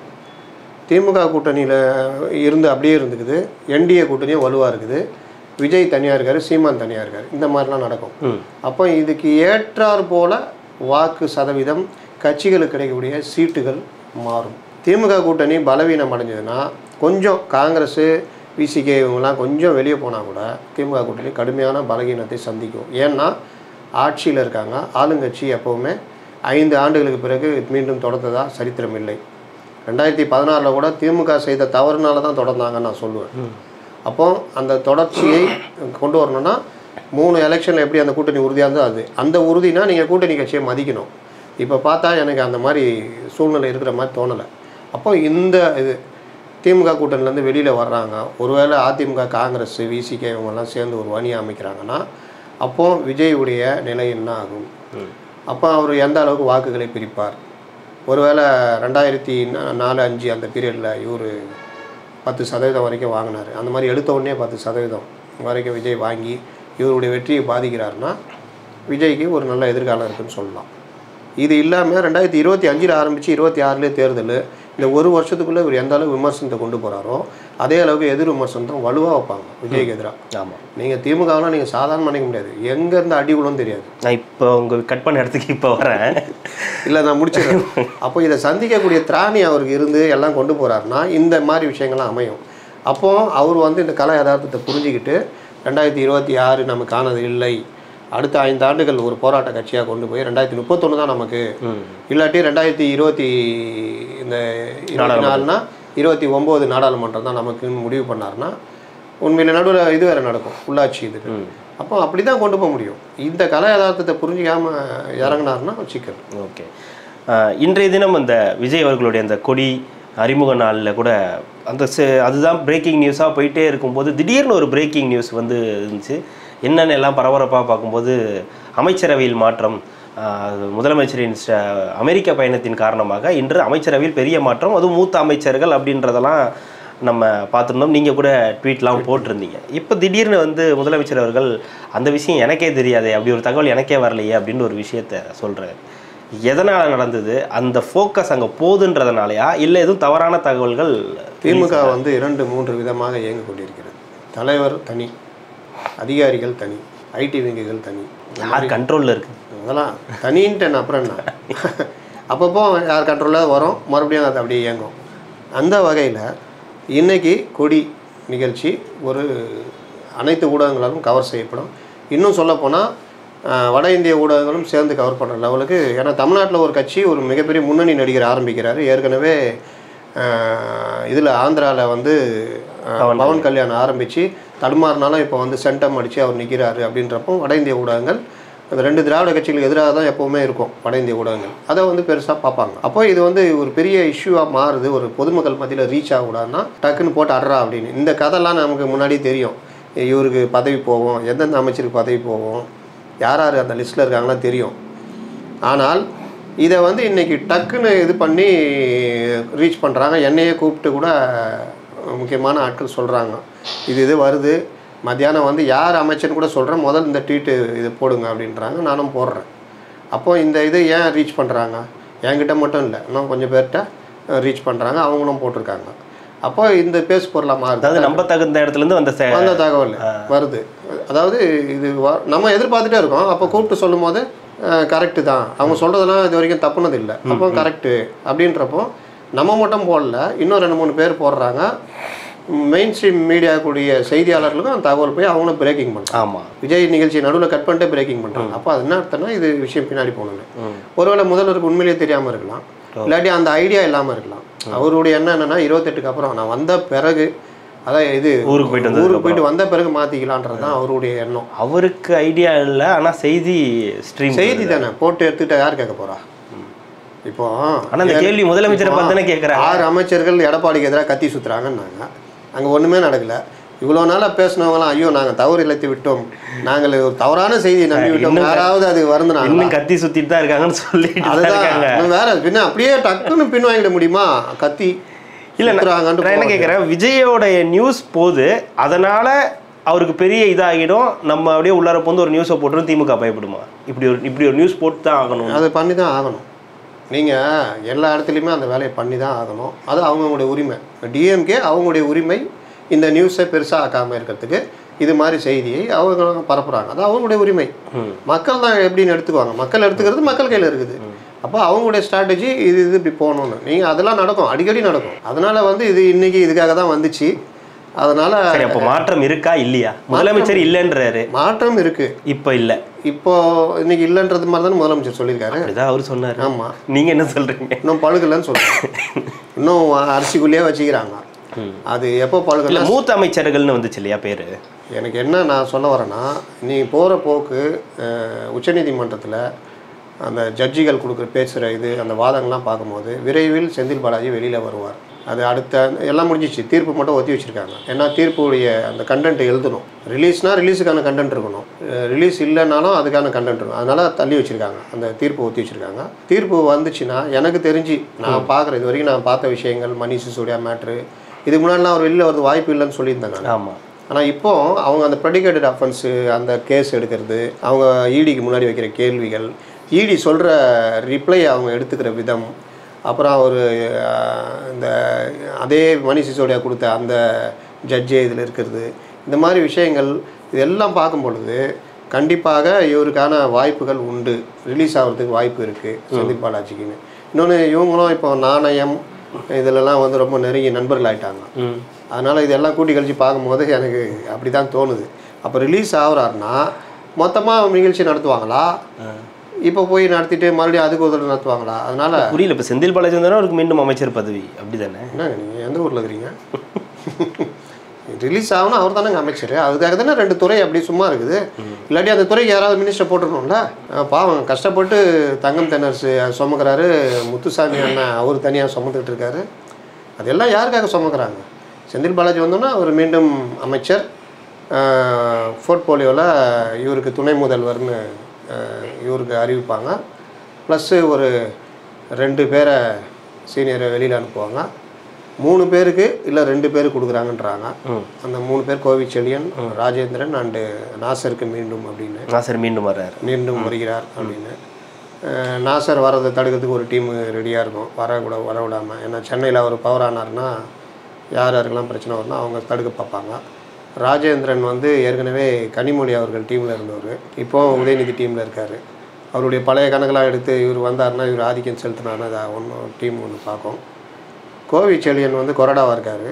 திமுக கூட்டணியில் இருந்து அப்படியே இருந்துக்குது என்டிஏ கூட்டணியும் வலுவாக இருக்குது விஜய் தனியாக இருக்கார் சீமான் தனியாக இருக்கார் இந்த மாதிரிலாம் நடக்கும் ம் அப்போ இதுக்கு ஏற்றார் போல வாக்கு சதவீதம் கட்சிகளுக்கு கிடைக்கக்கூடிய சீட்டுகள் மாறும் திமுக கூட்டணி பலவீனம் அடைஞ்சதுன்னா கொஞ்சம் காங்கிரஸ் விசிகே இவங்கெல்லாம் கொஞ்சம் வெளியே போனால் கூட திமுக கூட்டணி கடுமையான பலகீனத்தை சந்திக்கும் ஏன்னா ஆட்சியில் இருக்காங்க ஆளுங்கட்சி எப்போவுமே ஐந்து ஆண்டுகளுக்கு பிறகு மீண்டும் தொடர்ந்ததா சரித்திரம் இல்லை ரெண்டாயிரத்தி பதினாறில் கூட திமுக செய்த தவறுனால தான் தொடர்ந்தாங்கன்னு நான் சொல்லுவேன் அப்போ அந்த தொடர்ச்சியை கொண்டு வரணும்னா மூணு எலெக்ஷனில் எப்படி அந்த கூட்டணி உறுதியாக இருந்தோ அது அந்த உறுதினா நீங்கள் கூட்டணி கட்சியை மதிக்கணும் இப்போ பார்த்தா எனக்கு அந்த மாதிரி சூழ்நிலை இருக்கிற மாதிரி தோணலை அப்போ இந்த இது திமுக கூட்டணிலேருந்து வெளியில் வர்றாங்க ஒருவேளை அதிமுக காங்கிரஸ் விசிகே இவங்கெல்லாம் சேர்ந்து ஒரு அணி அமைக்கிறாங்கன்னா அப்போ விஜயுடைய நிலை என்ன ஆகும் அப்போ அவர் எந்த அளவுக்கு வாக்குகளை பிரிப்பார் ஒருவேளை ரெண்டாயிரத்தி நா- நாலு அஞ்சு அந்த பீரியடில் இவர் பத்து சதவீதம் வரைக்கும் வாங்கினார் அந்த மாதிரி எடுத்த உடனே பத்து சதவீதம் வரைக்கும் விஜய் வாங்கி இவருடைய வெற்றியை பாதிக்கிறாருன்னா விஜய்க்கு ஒரு நல்ல எதிர்காலம் இருக்குன்னு சொல்லலாம் இது இல்லாமல் ரெண்டாயிரத்தி இருபத்தி அஞ்சில் ஆரம்பித்து இருபத்தி ஆறுலேயே தேர்தல் இந்த ஒரு வருஷத்துக்குள்ளே இவர் எந்த அளவு விமர்சனத்தை கொண்டு போகிறாரோ அதே அளவுக்கு எதிர் விமர்சனம் தான் வலுவாக வைப்பாங்க விஜய்க்கு எதிராக ஆமாம் நீங்கள் திமுகவெலாம் நீங்கள் சாதாரண நினைக்க முடியாது எங்கேருந்து அடி விழும் தெரியாது நான் இப்போ உங்க கட் பண்ண இடத்துக்கு இப்போ வரேன் இல்லை நான் முடிச்சிடுறேன் அப்போ இதை சந்திக்கக்கூடிய திராணி அவருக்கு இருந்து எல்லாம் கொண்டு போகிறாருன்னா இந்த மாதிரி விஷயங்கள்லாம் அமையும் அப்போ அவர் வந்து இந்த கலை யதார்த்தத்தை புரிஞ்சுக்கிட்டு ரெண்டாயிரத்தி இருபத்தி ஆறு நமக்கானது இல்லை அடுத்த ஐந்து ஆண்டுகள் ஒரு போராட்ட கட்சியாக கொண்டு போய் ரெண்டாயிரத்தி முப்பத்தொன்று தான் நமக்கு ம் இல்லாட்டி ரெண்டாயிரத்தி இருபத்தி இந்த இருபத்தி நாலுனா இருபத்தி ஒம்பது நாடாளுமன்றம் தான் நமக்குன்னு முடிவு பண்ணாருன்னா உண்மையில நடுவில் இது வேறு நடக்கும் உள்ளாட்சி இதுக்கு அப்போ அப்படி தான் கொண்டு போக முடியும் இந்த கலை யதார்த்தத்தை புரிஞ்சிக்காம இறங்குனாருன்னா சிக்கல் ஓகே ஆஹ் இன்றைய தினம் அந்த விஜய் அவர்களுடைய அந்த கொடி அறிமுக நாளில் கூட அந்த செ- அதுதான் பிரேக்கிங் நியூஸாக போயிட்டே இருக்கும்போது திடீர்னு ஒரு பிரேக்கிங் நியூஸ் வந்து இருந்துச்சு என்னென்னு எல்லாம் பரபரப்பாக பார்க்கும்போது அமைச்சரவையில் மாற்றம் ஆஹ் அது முதலமைச்சரின் ஸ்ட- அமெரிக்க பயணத்தின் காரணமாக இன்று அமைச்சரவையில் பெரிய மாற்றம் அதுவும் மூத்த அமைச்சர்கள் அப்படின்றதெல்லாம் நம்ம பார்த்துருந்தோம் நீங்கள் கூட ட்வீட்லாம் போட்டிருந்தீங்க இப்போ திடீர்னு வந்து முதலமைச்சர் அவர்கள் அந்த விஷயம் எனக்கே தெரியாதே அப்படி ஒரு தகவல் எனக்கே வரலையே அப்படின்னு ஒரு விஷயத்த சொல்கிறாரு எதனால் நடந்தது அந்த ஃபோக்கஸ் அங்கே போகுதுன்றதுனாலயா இல்லை எதுவும் தவறான தகவல்கள் திமுக வந்து இரண்டு மூன்று விதமாக இயங்கிக் கொண்டிருக்கிறது தலைவர் தனி அதிகாரிகள் தனி ஐடி விங்குகள் தனி யார் கண்ட்ரோலில் இருக்கு அதெல்லாம் தனின்ட்டு அப்புறம் என்ன அப்பப்போ யார் கண்ட்ரோலாக வரும் மறுபடியும் அது அப்படியே இயங்கும் அந்த வகையில் இன்னைக்கு கொடி நிகழ்ச்சி ஒரு அனைத்து ஊடகங்களாலும் கவர் செய்யப்படும் இன்னும் சொல்லப்போனால் வட இந்திய ஊடகங்களும் சேர்ந்து கவர் பண்ணுற லெவலுக்கு ஏன்னா தமிழ்நாட்டில் ஒரு கட்சி ஒரு மிகப்பெரிய முன்னணி நடிகர் ஆரம்பிக்கிறாரு ஏற்கனவே இதில் ஆந்திராவில் வந்து அஹ், பவன் கல்யாண் ஆரம்பித்து தடுமாறினாலும் இப்போ வந்து சென்டம் அடித்து அவர் நிற்கிறாரு அப்படின்றப்போ வட இந்திய ஊடகங்கள் அந்த ரெண்டு திராவிட கட்சிகளுக்கு எதிராக தான் எப்போவுமே இருக்கும் வட இந்திய ஊடகங்கள் அதை வந்து பெருசாக பார்ப்பாங்க அப்போ இது வந்து ஒரு பெரிய இஷ்யூவாக மாறுது ஒரு பொதுமக்கள் மத்தியில் ரீச் ஆகக்கூடாதுன்னா டக்குன்னு போட்டு அட்றா அப்படின்னு இந்த கதைலாம் நமக்கு முன்னாடி தெரியும் இவருக்கு பதவி போகும் எந்தெந்த அமைச்சருக்கு பதவி போகும் யார் யார் அந்த லிஸ்ட்டில் இருக்காங்கலாம் தெரியும் ஆனால் இதை வந்து இன்னைக்கு டக்குன்னு இது பண்ணி ரீச் பண்ணுறாங்க என்னையே கூப்பிட்டு கூட முக்கியமான ஆட்கள் சொல்கிறாங்க இது இது வருது மத்தியானம் வந்து யார் அமைச்சர்னு கூட சொல்கிறேன் முதல் இந்த ட்வீட்டு இது போடுங்க அப்படின்றாங்க நானும் போடுறேன் அப்போ இந்த இது ஏன் ரீச் பண்ணுறாங்க என்கிட்ட மட்டும் இல்லை இன்னும் கொஞ்சம் பேர்கிட்ட ரீச் பண்ணுறாங்க அவங்களும் போட்டிருக்காங்க அப்போ இந்த பேசு பொருளாக மாறுது அதாவது நம்ப தகுந்த இடத்துல இருந்து வந்த செ- வந்த தகவல் வருது அதாவது இது வ- நம்ம எதிர்பார்த்துட்டே இருக்கோம் அப்போ கூப்பிட்டு சொல்லும் போது கரெக்டு தான் அவங்க சொல்கிறதெல்லாம் இது வரைக்கும் தப்புனது இல்லை அப்போ கரெக்டு அப்படின்றப்போ நம்ம மட்டும் போடல இன்னும் ரெண்டு மூணு பேர் போடுறாங்க மெயின் ஸ்ட்ரீம் மீடியா கூடிய செய்தியாளர்களுக்கும் அந்த தகவல் போய் அவங்களும் பிரேக்கிங் பண்ணுறாங்க ஆமா விஜய் நிகழ்ச்சி நடுவில் கட் பண்ணிட்டு பிரேக்கிங் பண்ணுறாங்க அப்போ அது என்ன அர்த்தம்னா இது விஷயம் பின்னாடி போகணுன்னு ஒருவேளை முதல்வருக்கு உண்மையிலேயே தெரியாமல் இருக்கலாம் இல்லாட்டி அந்த ஐடியா இல்லாமல் இருக்கலாம் அவருடைய எண்ணம் என்னன்னா இருபத்தெட்டுக்கு அப்புறம் நான் வந்த பிறகு அதான் இது ஊருக்கு போயிட்டு வந்ததுக்கு ஊருக்கு போயிட்டு வந்த பிறகு மாற்றிக்கலான்றது தான் அவருடைய எண்ணம் அவருக்கு ஐடியா இல்லை ஆனா செய்தி ஸ்ட்ரீம் செய்தி தானே போட்டு எடுத்துக்கிட்டா யார் கேட்க போறா இப்போ ஆனா இந்த கேள்வி முதலமைச்சரை பார்த்து தானே கேட்குறாங்க ஆறு அமைச்சர்கள் எடப்பாடிக்கு எதிராக கத்தி சுத்துறாங்கன்னாங்க அங்கே ஒன்றுமே நடக்கல இவ்வளோ நாளாக பேசினவங்களாம் ஐயோ நாங்கள் தவறு இழைத்து விட்டோம் நாங்கள் ஒரு தவறான செய்தியை நம்பி விட்டோம் யாராவது அது வருந்துனாங்க இன்னும் கத்தி சுத்திட்டு தான் இருக்காங்கன்னு சொல்லிட்டு தான் அதுதான் இருக்காங்க இன்னும் வேற பின்ன அப்படியே டக்குன்னு பின் வாங்கிட முடியுமா கத்தி இல்ல நான் சுத்துறாங்கன்ட்டு நான் என்ன போவாங்க. கேட்குறேன் விஜயோடைய நியூஸ் போது அதனால அவருக்கு பெரிய இதாகிடும் நம்ம அப்படியே உள்ளார போந்து ஒரு நியூஸை போட்டுரும் திமுக பயப்படுமா இப்படி ஒரு இப்படி ஒரு நியூஸ் போட்டு தான் ஆகணும் அதை பண்ணி தான் ஆகணும் நீங்கள் எல்லா இடத்துலையுமே அந்த வேலையை பண்ணி தான் ஆகணும் அது அவங்களுடைய உரிமை டிஎம்கே அவங்களுடைய உரிமை இந்த நியூஸை பெருசாக ஆக்காமல் இருக்கிறதுக்கு இது மாதிரி செய்தியை அவங்க பரப்புகிறாங்க அது அவங்களுடைய உரிமை மக்கள் தான் எப்படின்னு எடுத்துக்குவாங்க மக்கள் எடுத்துக்கிறது மக்கள் கையில் இருக்குது அப்போ அவங்களுடைய ஸ்ட்ராட்டஜி இது இது இப்படி போகணுன்னு நீங்கள் அதெல்லாம் நடக்கும் அடிக்கடி நடக்கும் அதனால் வந்து இது இன்னைக்கு இதுக்காக தான் வந்துச்சு அதனால் சரி அப்போ மாற்றம் இருக்கா இல்லையா முதலமைச்சர் இல்லைன்றாரு மாற்றம் இருக்குது இப்போ இல்லை இப்போ இன்னைக்கு இல்லைன்றது மாதிரி தானே முதலமைச்சர் சொல்லியிருக்காரு அப்படிதான் அவர் சொன்னாரு ஆமாம் நீங்க என்ன சொல்றீங்க இன்னும் பழுகலைன்னு சொல்கிறேன் இன்னும் அரிசிக்குள்ளேயே வச்சுக்கிறாங்க அது எப்போ இல்ல பழுகல மூத்த அமைச்சர்கள்னு வந்துச்சு இல்லையா பேரு எனக்கு என்ன நான் சொல்ல வரேன்னா நீ போகிற போக்கு அஹ், உச்சநீதிமன்றத்தில் அந்த ஜட்ஜிகள் கொடுக்குற பேசுகிற இது அந்த வாதங்கள்லாம் பார்க்கும்போது விரைவில் செந்தில் பாலாஜி வெளியில் வருவார் அது அடுத்த எல்லாம் முடிஞ்சிச்சு தீர்ப்பு மட்டும் ஒத்தி வச்சுருக்காங்க ஏன்னா தீர்ப்புடைய அந்த கண்டென்ட் எழுதணும் ரிலீஸ்னால் ரிலீஸுக்கான கண்டென்ட் இருக்கணும் ரிலீஸ் இல்லைனாலும் அதுக்கான கண்டென்ட் இருக்கும் அதனால் தள்ளி வச்சுருக்காங்க அந்த தீர்ப்பு ஒத்தி வச்சுருக்காங்க தீர்ப்பு வந்துச்சுன்னா எனக்கு தெரிஞ்சு நான் பார்க்குற இது வரைக்கும் நான் பார்த்த விஷயங்கள் மணி சிசோடியா மேட்ரு இதுக்கு முன்னாடிலாம் அவர் வெளியில் வரது வாய்ப்பு இல்லைன்னு சொல்லியிருந்தாங்க ஆமா ஆனால் இப்போ அவங்க அந்த ப்ரெடிகேட்டட் அஃபென்ஸு அந்த கேஸ் எடுக்கிறது அவங்க ஈடிக்கு முன்னாடி வைக்கிற கேள்விகள் இடி சொல்கிற ரிப்ளை அவங்க எடுத்துக்கிற விதம் அப்புறம் அவர் இந்த அதே மணி சிசோடியா கொடுத்த அந்த ஜட்ஜே இதில் இருக்கிறது இந்த மாதிரி விஷயங்கள் இதெல்லாம் பார்க்கும் பொழுது கண்டிப்பாக இவருக்கான வாய்ப்புகள் உண்டு ரிலீஸ் ஆகிறதுக்கு வாய்ப்பு இருக்குது செந்தில் பாலாஜிக்குன்னு இன்னொன்று இவங்களும் இப்போ நாணயம் இதிலெல்லாம் வந்து ரொம்ப நெருங்கி நண்பர்கள் ஆயிட்டாங்க ம் அதனால் இதெல்லாம் கூட்டி கழிச்சு பார்க்கும்போது எனக்கு அப்படி தான் தோணுது அப்போ ரிலீஸ் ஆகுறாருன்னா மொத்தமாக நிகழ்ச்சி நடத்துவாங்களா இப்போ போய் நடத்திட்டு மறுபடியும் அதுக்கு ஒரு தடவை நடத்துவாங்களா அதனால் புரியல இப்போ செந்தில் பாலாஜி வந்தாலும் அவருக்கு மீண்டும் அமைச்சர் பதவி அப்படி தானே என்னங்க நீங்கள் எந்த ஊரில் இருக்கிறீங்க ரிலீஸ் ஆகணும் அவர் தானேங்க அமைச்சர் அதுக்காக தானே ரெண்டு துறை அப்படி சும்மா இருக்குது இல்லாட்டி அந்த துறைக்கு யாராவது மினிஸ்டர் போட்டுருணும்ல அஹ் பாவம் கஷ்டப்பட்டு தங்கம் தென்னரசு சுமக்கிறாரு முத்துசாமி அண்ணன் அவர் தனியாக சுமந்துட்டு இருக்காரு அதெல்லாம் யாருக்காக சுமக்கிறாங்க செந்தில் பாலாஜி வந்தோன்னா அவர் மீண்டும் அமைச்சர் போர்ட்போலியோவில் இவருக்கு துணை முதல்வர்னு அஹ், இவருக்கு அறிவிப்பாங்க ப்ளஸ்ஸு ஒரு ரெண்டு பேரை சீனியரை வெளியில் அனுப்புவாங்க மூணு பேருக்கு இல்லை ரெண்டு பேருக்கு கொடுக்குறாங்கன்றாங்க ம் அந்த மூணு பேர் கோவிச்செழியன் ராஜேந்திரன் அண்டு நாசருக்கு மீண்டும் அப்படின்னு நாசர் மீண்டும் வர்றாரு மீண்டும் வருகிறார் அப்படின்னு அஹ் நாசர் வர்றதை தடுக்கிறதுக்கு ஒரு டீம் ரெடியாக இருக்கும் வரக்கூட வர விடாமல் ஏன்னா சென்னையில் அவர் பவர் ஆனார்னா யார் யாருக்கெல்லாம் பிரச்சனை வரும்னா அவங்க தடுக்க பார்ப்பாங்க ராஜேந்திரன் வந்து ஏற்கனவே கனிமொழி அவர்கள் டீமில் இருந்தவர் இப்போ உதயநிதி டீமில் இருக்கார் அவருடைய பழைய கணக்கெல்லாம் எடுத்து இவர் வந்தாருன்னா இவர் ஆதிக்கம் செலுத்தினார்னா அதை ஒன்றும் டீம் ஒன்று பார்க்கும் கோவிச்செழியன் வந்து கொறடாவாக இருக்கார்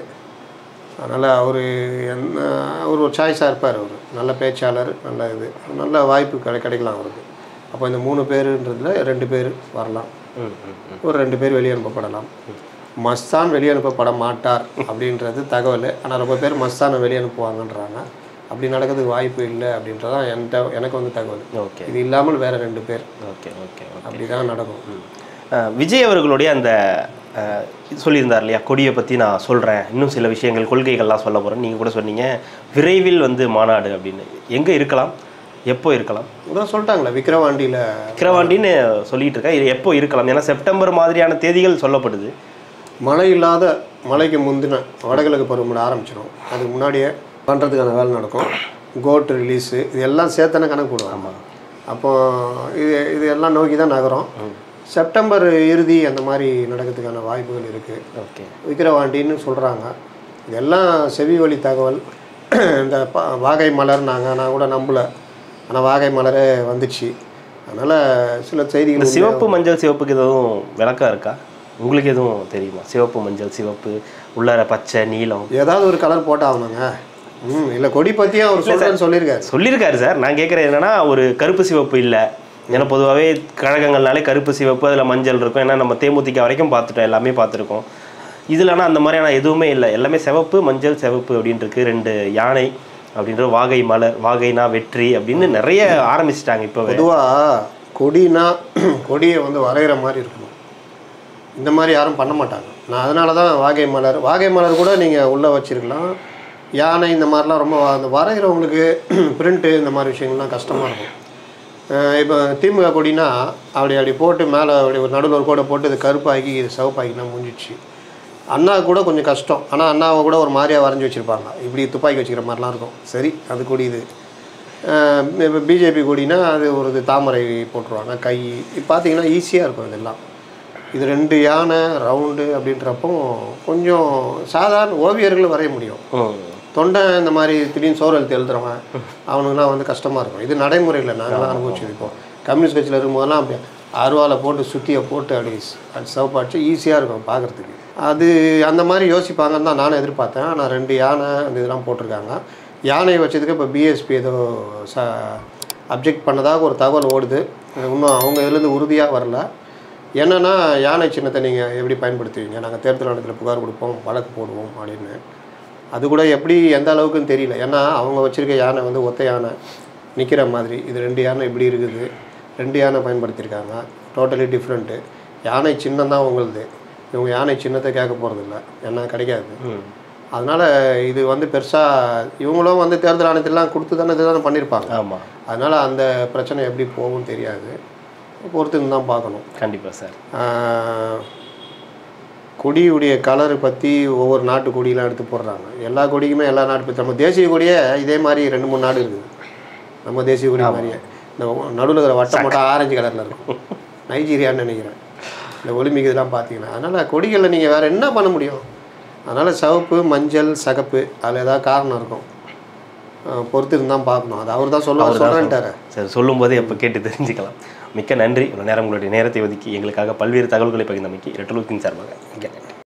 அதனால் அவர் என்ன அவர் ஒரு சாய்ஸாக இருப்பார் அவர் நல்ல பேச்சாளர் நல்ல இது நல்ல வாய்ப்பு கிடை கிடைக்கலாம் அவருக்கு அப்போ இந்த மூணு பேருன்றதுல ரெண்டு பேர் வரலாம் ம் ம் ம். ஒரு ரெண்டு பேர் வெளியே அனுப்பப்படலாம் மஸ்தான் வெளியே அனுப்பப்பட மாட்டார் அப்படின்றது தகவல் ஆனால் ரொம்ப பேர் மஸ்தானை வெளியே அனுப்புவாங்கன்றாங்க அப்படி நடக்கிறதுக்கு வாய்ப்பு இல்லை அப்படின்றதான் என்கிட்ட எனக்கு வந்து தகவல் ஓகே இது இல்லாமல் வேறு ரெண்டு பேர் ஓகே ஓகே ஓகே அப்படி தான் நடக்கும் அஹ் விஜய் அவர்களுடைய அந்த அஹ், சொல்லியிருந்தார் இல்லையா கொடியை பற்றி நான் சொல்கிறேன் இன்னும் சில விஷயங்கள் கொள்கைகள்லாம் சொல்ல போகிறேன் நீங்கள் கூட சொன்னீங்க விரைவில் வந்து மாநாடு அப்படின்னு எங்கே இருக்கலாம் எப்போ இருக்கலாம் இதான் சொல்லிட்டாங்களே விக்கிரவாண்டியில் விக்கிரவாண்டின்னு சொல்லிட்டு இருக்கேன் இது எப்போ இருக்கலாம் ஏன்னா செப்டம்பர் மாதிரியான தேதிகள் சொல்லப்படுது மழை இல்லாத மழைக்கு முந்தின வடகிழக்கு பருவமழை ஆரம்பிச்சிடும் அதுக்கு முன்னாடியே பண்ணுறதுக்கான வேலை நடக்கும் கோட் ரிலீஸு இது எல்லாம் சேர்த்தானே கணக்கு போடுவாங்க அப்போ இது இது எல்லாம் நோக்கி தான் நகரும் செப்டம்பர் இறுதி அந்த மாதிரி நடக்கிறதுக்கான வாய்ப்புகள் இருக்குது ஓகே விக்கிரவாண்டின்னு சொல்கிறாங்க இதெல்லாம் செவி வழி தகவல் இந்த ப வாகை மலர் நாங்கள் நான் கூட நம்பல ஆனால் வாகை மலரே வந்துச்சு அதனால் சில இந்த செய்திகள் சிவப்பு மஞ்சள் சிவப்புக்கு எதுவும் விளக்கம் இருக்கா உங்களுக்கு எதுவும் தெரியுமா சிவப்பு மஞ்சள் சிவப்பு உள்ளார பச்சை நீலம் ஏதாவது ஒரு கலர் போட்டாகணுங்க ம் இல்லை கொடி பற்றியும் அவர் சொல்கிறேன்னு சொல்லியிருக்காரு சொல்லியிருக்காரு சார் நான் கேட்குறது என்னன்னா ஒரு கருப்பு சிவப்பு இல்லை ஏன்னா பொதுவாகவே கழகங்கள்னாலே கருப்பு சிவப்பு அதில் மஞ்சள் இருக்கும் ஏன்னா நம்ம தேமுதிக வரைக்கும் பார்த்துட்டோம் எல்லாமே பார்த்துருக்கோம் இதில் ஆனால் அந்த மாதிரியான எதுவுமே இல்லை எல்லாமே சிவப்பு மஞ்சள் சிவப்பு அப்படின்னு இருக்கு ரெண்டு யானை அப்படின்ற வாகை மலர் வாகைனா வெற்றி அப்படின்னு நிறைய ஆரம்பிச்சிட்டாங்க இப்போவே பொதுவாக கொடினா கொடியை வந்து வரைகிற மாதிரி இருக்கணும் இந்த மாதிரி யாரும் பண்ண மாட்டாங்க நான் அதனால தான் வாகை மலர் வாகை மலர் கூட நீங்கள் உள்ளே வச்சிருக்கலாம் யானை இந்த மாதிரிலாம் ரொம்ப அந்த வரைகிறவங்களுக்கு பிரிண்ட்டு இந்த மாதிரி விஷயங்கள்லாம் கஷ்டமாக இருக்கும் இப்போ திமுக கொடினா அப்படி அப்படி போட்டு மேலே அப்படி ஒரு நடுவில் ஒரு கோடை போட்டு இது கருப்பாக்கி இது சிவப்பாக்கினா முடிஞ்சிச்சு அண்ணா கூட கொஞ்சம் கஷ்டம் ஆனால் அண்ணாவை கூட ஒரு மாதிரியாக வரைஞ்சி வச்சுருப்பாங்க இப்படி துப்பாக்கி வச்சுக்கிற மாதிரிலாம் இருக்கும் சரி அது கொடி இது இப்போ பிஜேபி கொடினா அது ஒரு இது தாமரை போட்டுருவாங்க கை இது பார்த்தீங்கன்னா ஈஸியாக இருக்கும் இதெல்லாம் இது ரெண்டு யானை ரவுண்டு அப்படின்றப்போ கொஞ்சம் சாதாரண ஓவியர்கள் வரைய முடியும் ம். தொண்டை இந்த மாதிரி திடீர்னு சோறு எழுத்து எழுதுறவன் அவனுக்குலாம் வந்து கஷ்டமாக இருக்கும் இது நடைமுறையில் நாங்களாம் அனுபவிச்சது இப்போ கம்யூனிஸ்ட் கட்சியில் இருக்கும்போதெல்லாம் அப்படி அருவாலை போட்டு சுத்தியை போட்டு அப்படி ஸ்- அது சிவப்பாச்சு ஈஸியாக இருக்கும் பார்க்குறதுக்கு அது அந்த மாதிரி யோசிப்பாங்கன்னு தான் நானும் எதிர்பார்த்தேன் ஆனால் ரெண்டு யானை அந்த இதெல்லாம் போட்டிருக்காங்க யானை வச்சதுக்கு இப்போ பிஎஸ்பி ஏதோ ச அப்ஜெக்ட் பண்ணதாக ஒரு தகவல் ஓடுது இன்னும் அவங்க இதுலேருந்து உறுதியாக வரல என்னென்னா யானை சின்னத்தை நீங்கள் எப்படி பயன்படுத்துவீங்க நாங்கள் தேர்தல் ஆணையத்தில் புகார் கொடுப்போம் வழக்கு போடுவோம் அப்படின்னு அது கூட எப்படி எந்த அளவுக்குன்னு தெரியல ஏன்னா அவங்க வச்சுருக்க யானை வந்து ஒத்த யானை நிற்கிற மாதிரி இது ரெண்டு யானை இப்படி இருக்குது ரெண்டு யானை பயன்படுத்தியிருக்காங்க டோட்டலி டிஃப்ரெண்ட்டு யானை சின்னம் தான் உங்களுது இவங்க யானை சின்னத்தை கேட்க போகிறதில்ல ஏன்னா கிடைக்காது ம். அதனால் இது வந்து பெருசாக இவங்களும் வந்து தேர்தல் ஆணையத்திலாம் கொடுத்து தானே இது தானே பண்ணியிருப்பாங்க ஆமாம் அதனால் அந்த பிரச்சனை எப்படி போகும்னு தெரியாது பொறுத்து தான் பார்க்கணும் கண்டிப்பாக சார் ஆஹ், கொடியுடைய கலரை பற்றி ஒவ்வொரு நாட்டு கொடியெலாம் எடுத்து போடுறாங்க எல்லா கொடிக்குமே எல்லா நாட்டு பத்தி- நம்ம தேசிய கொடியே இதே மாதிரி ரெண்டு மூணு நாடு இருக்குது நம்ம தேசிய கொடி மாதிரியே இந்த நடுவில் இருக்கிற வட்டம் மட்டும் ஆரஞ்சு கலரில் இருக்கும் நைஜீரியான்னு நினைக்கிறேன் இந்த ஒலிம்பிக் இதெல்லாம் பார்த்தீங்கன்னா அதனால் கொடிகளில் நீங்கள் வேறு என்ன பண்ண முடியும் அதனால் சிவப்பு மஞ்சள் சகப்பு அதில் ஏதாவது காரணம் இருக்கும் அஹ் பொறுத்து இருந்தால் பார்க்கணும் அது அவர் தான் சொல்ல சொல்கிறேன்ட்டாரு சரி சொல்லும்போதே எப்போ கேட்டு தெரிஞ்சுக்கலாம் மிக்க நன்றி இவ்வளோ நேரம் உங்களுடைய நேரத்தை ஒதுக்கி எங்களுக்காக பல்வேறு தகவல்களை பகிர்ந்தமைக்கு ரெட்டலூக்கின் சார்பாக மிக்க நன்றி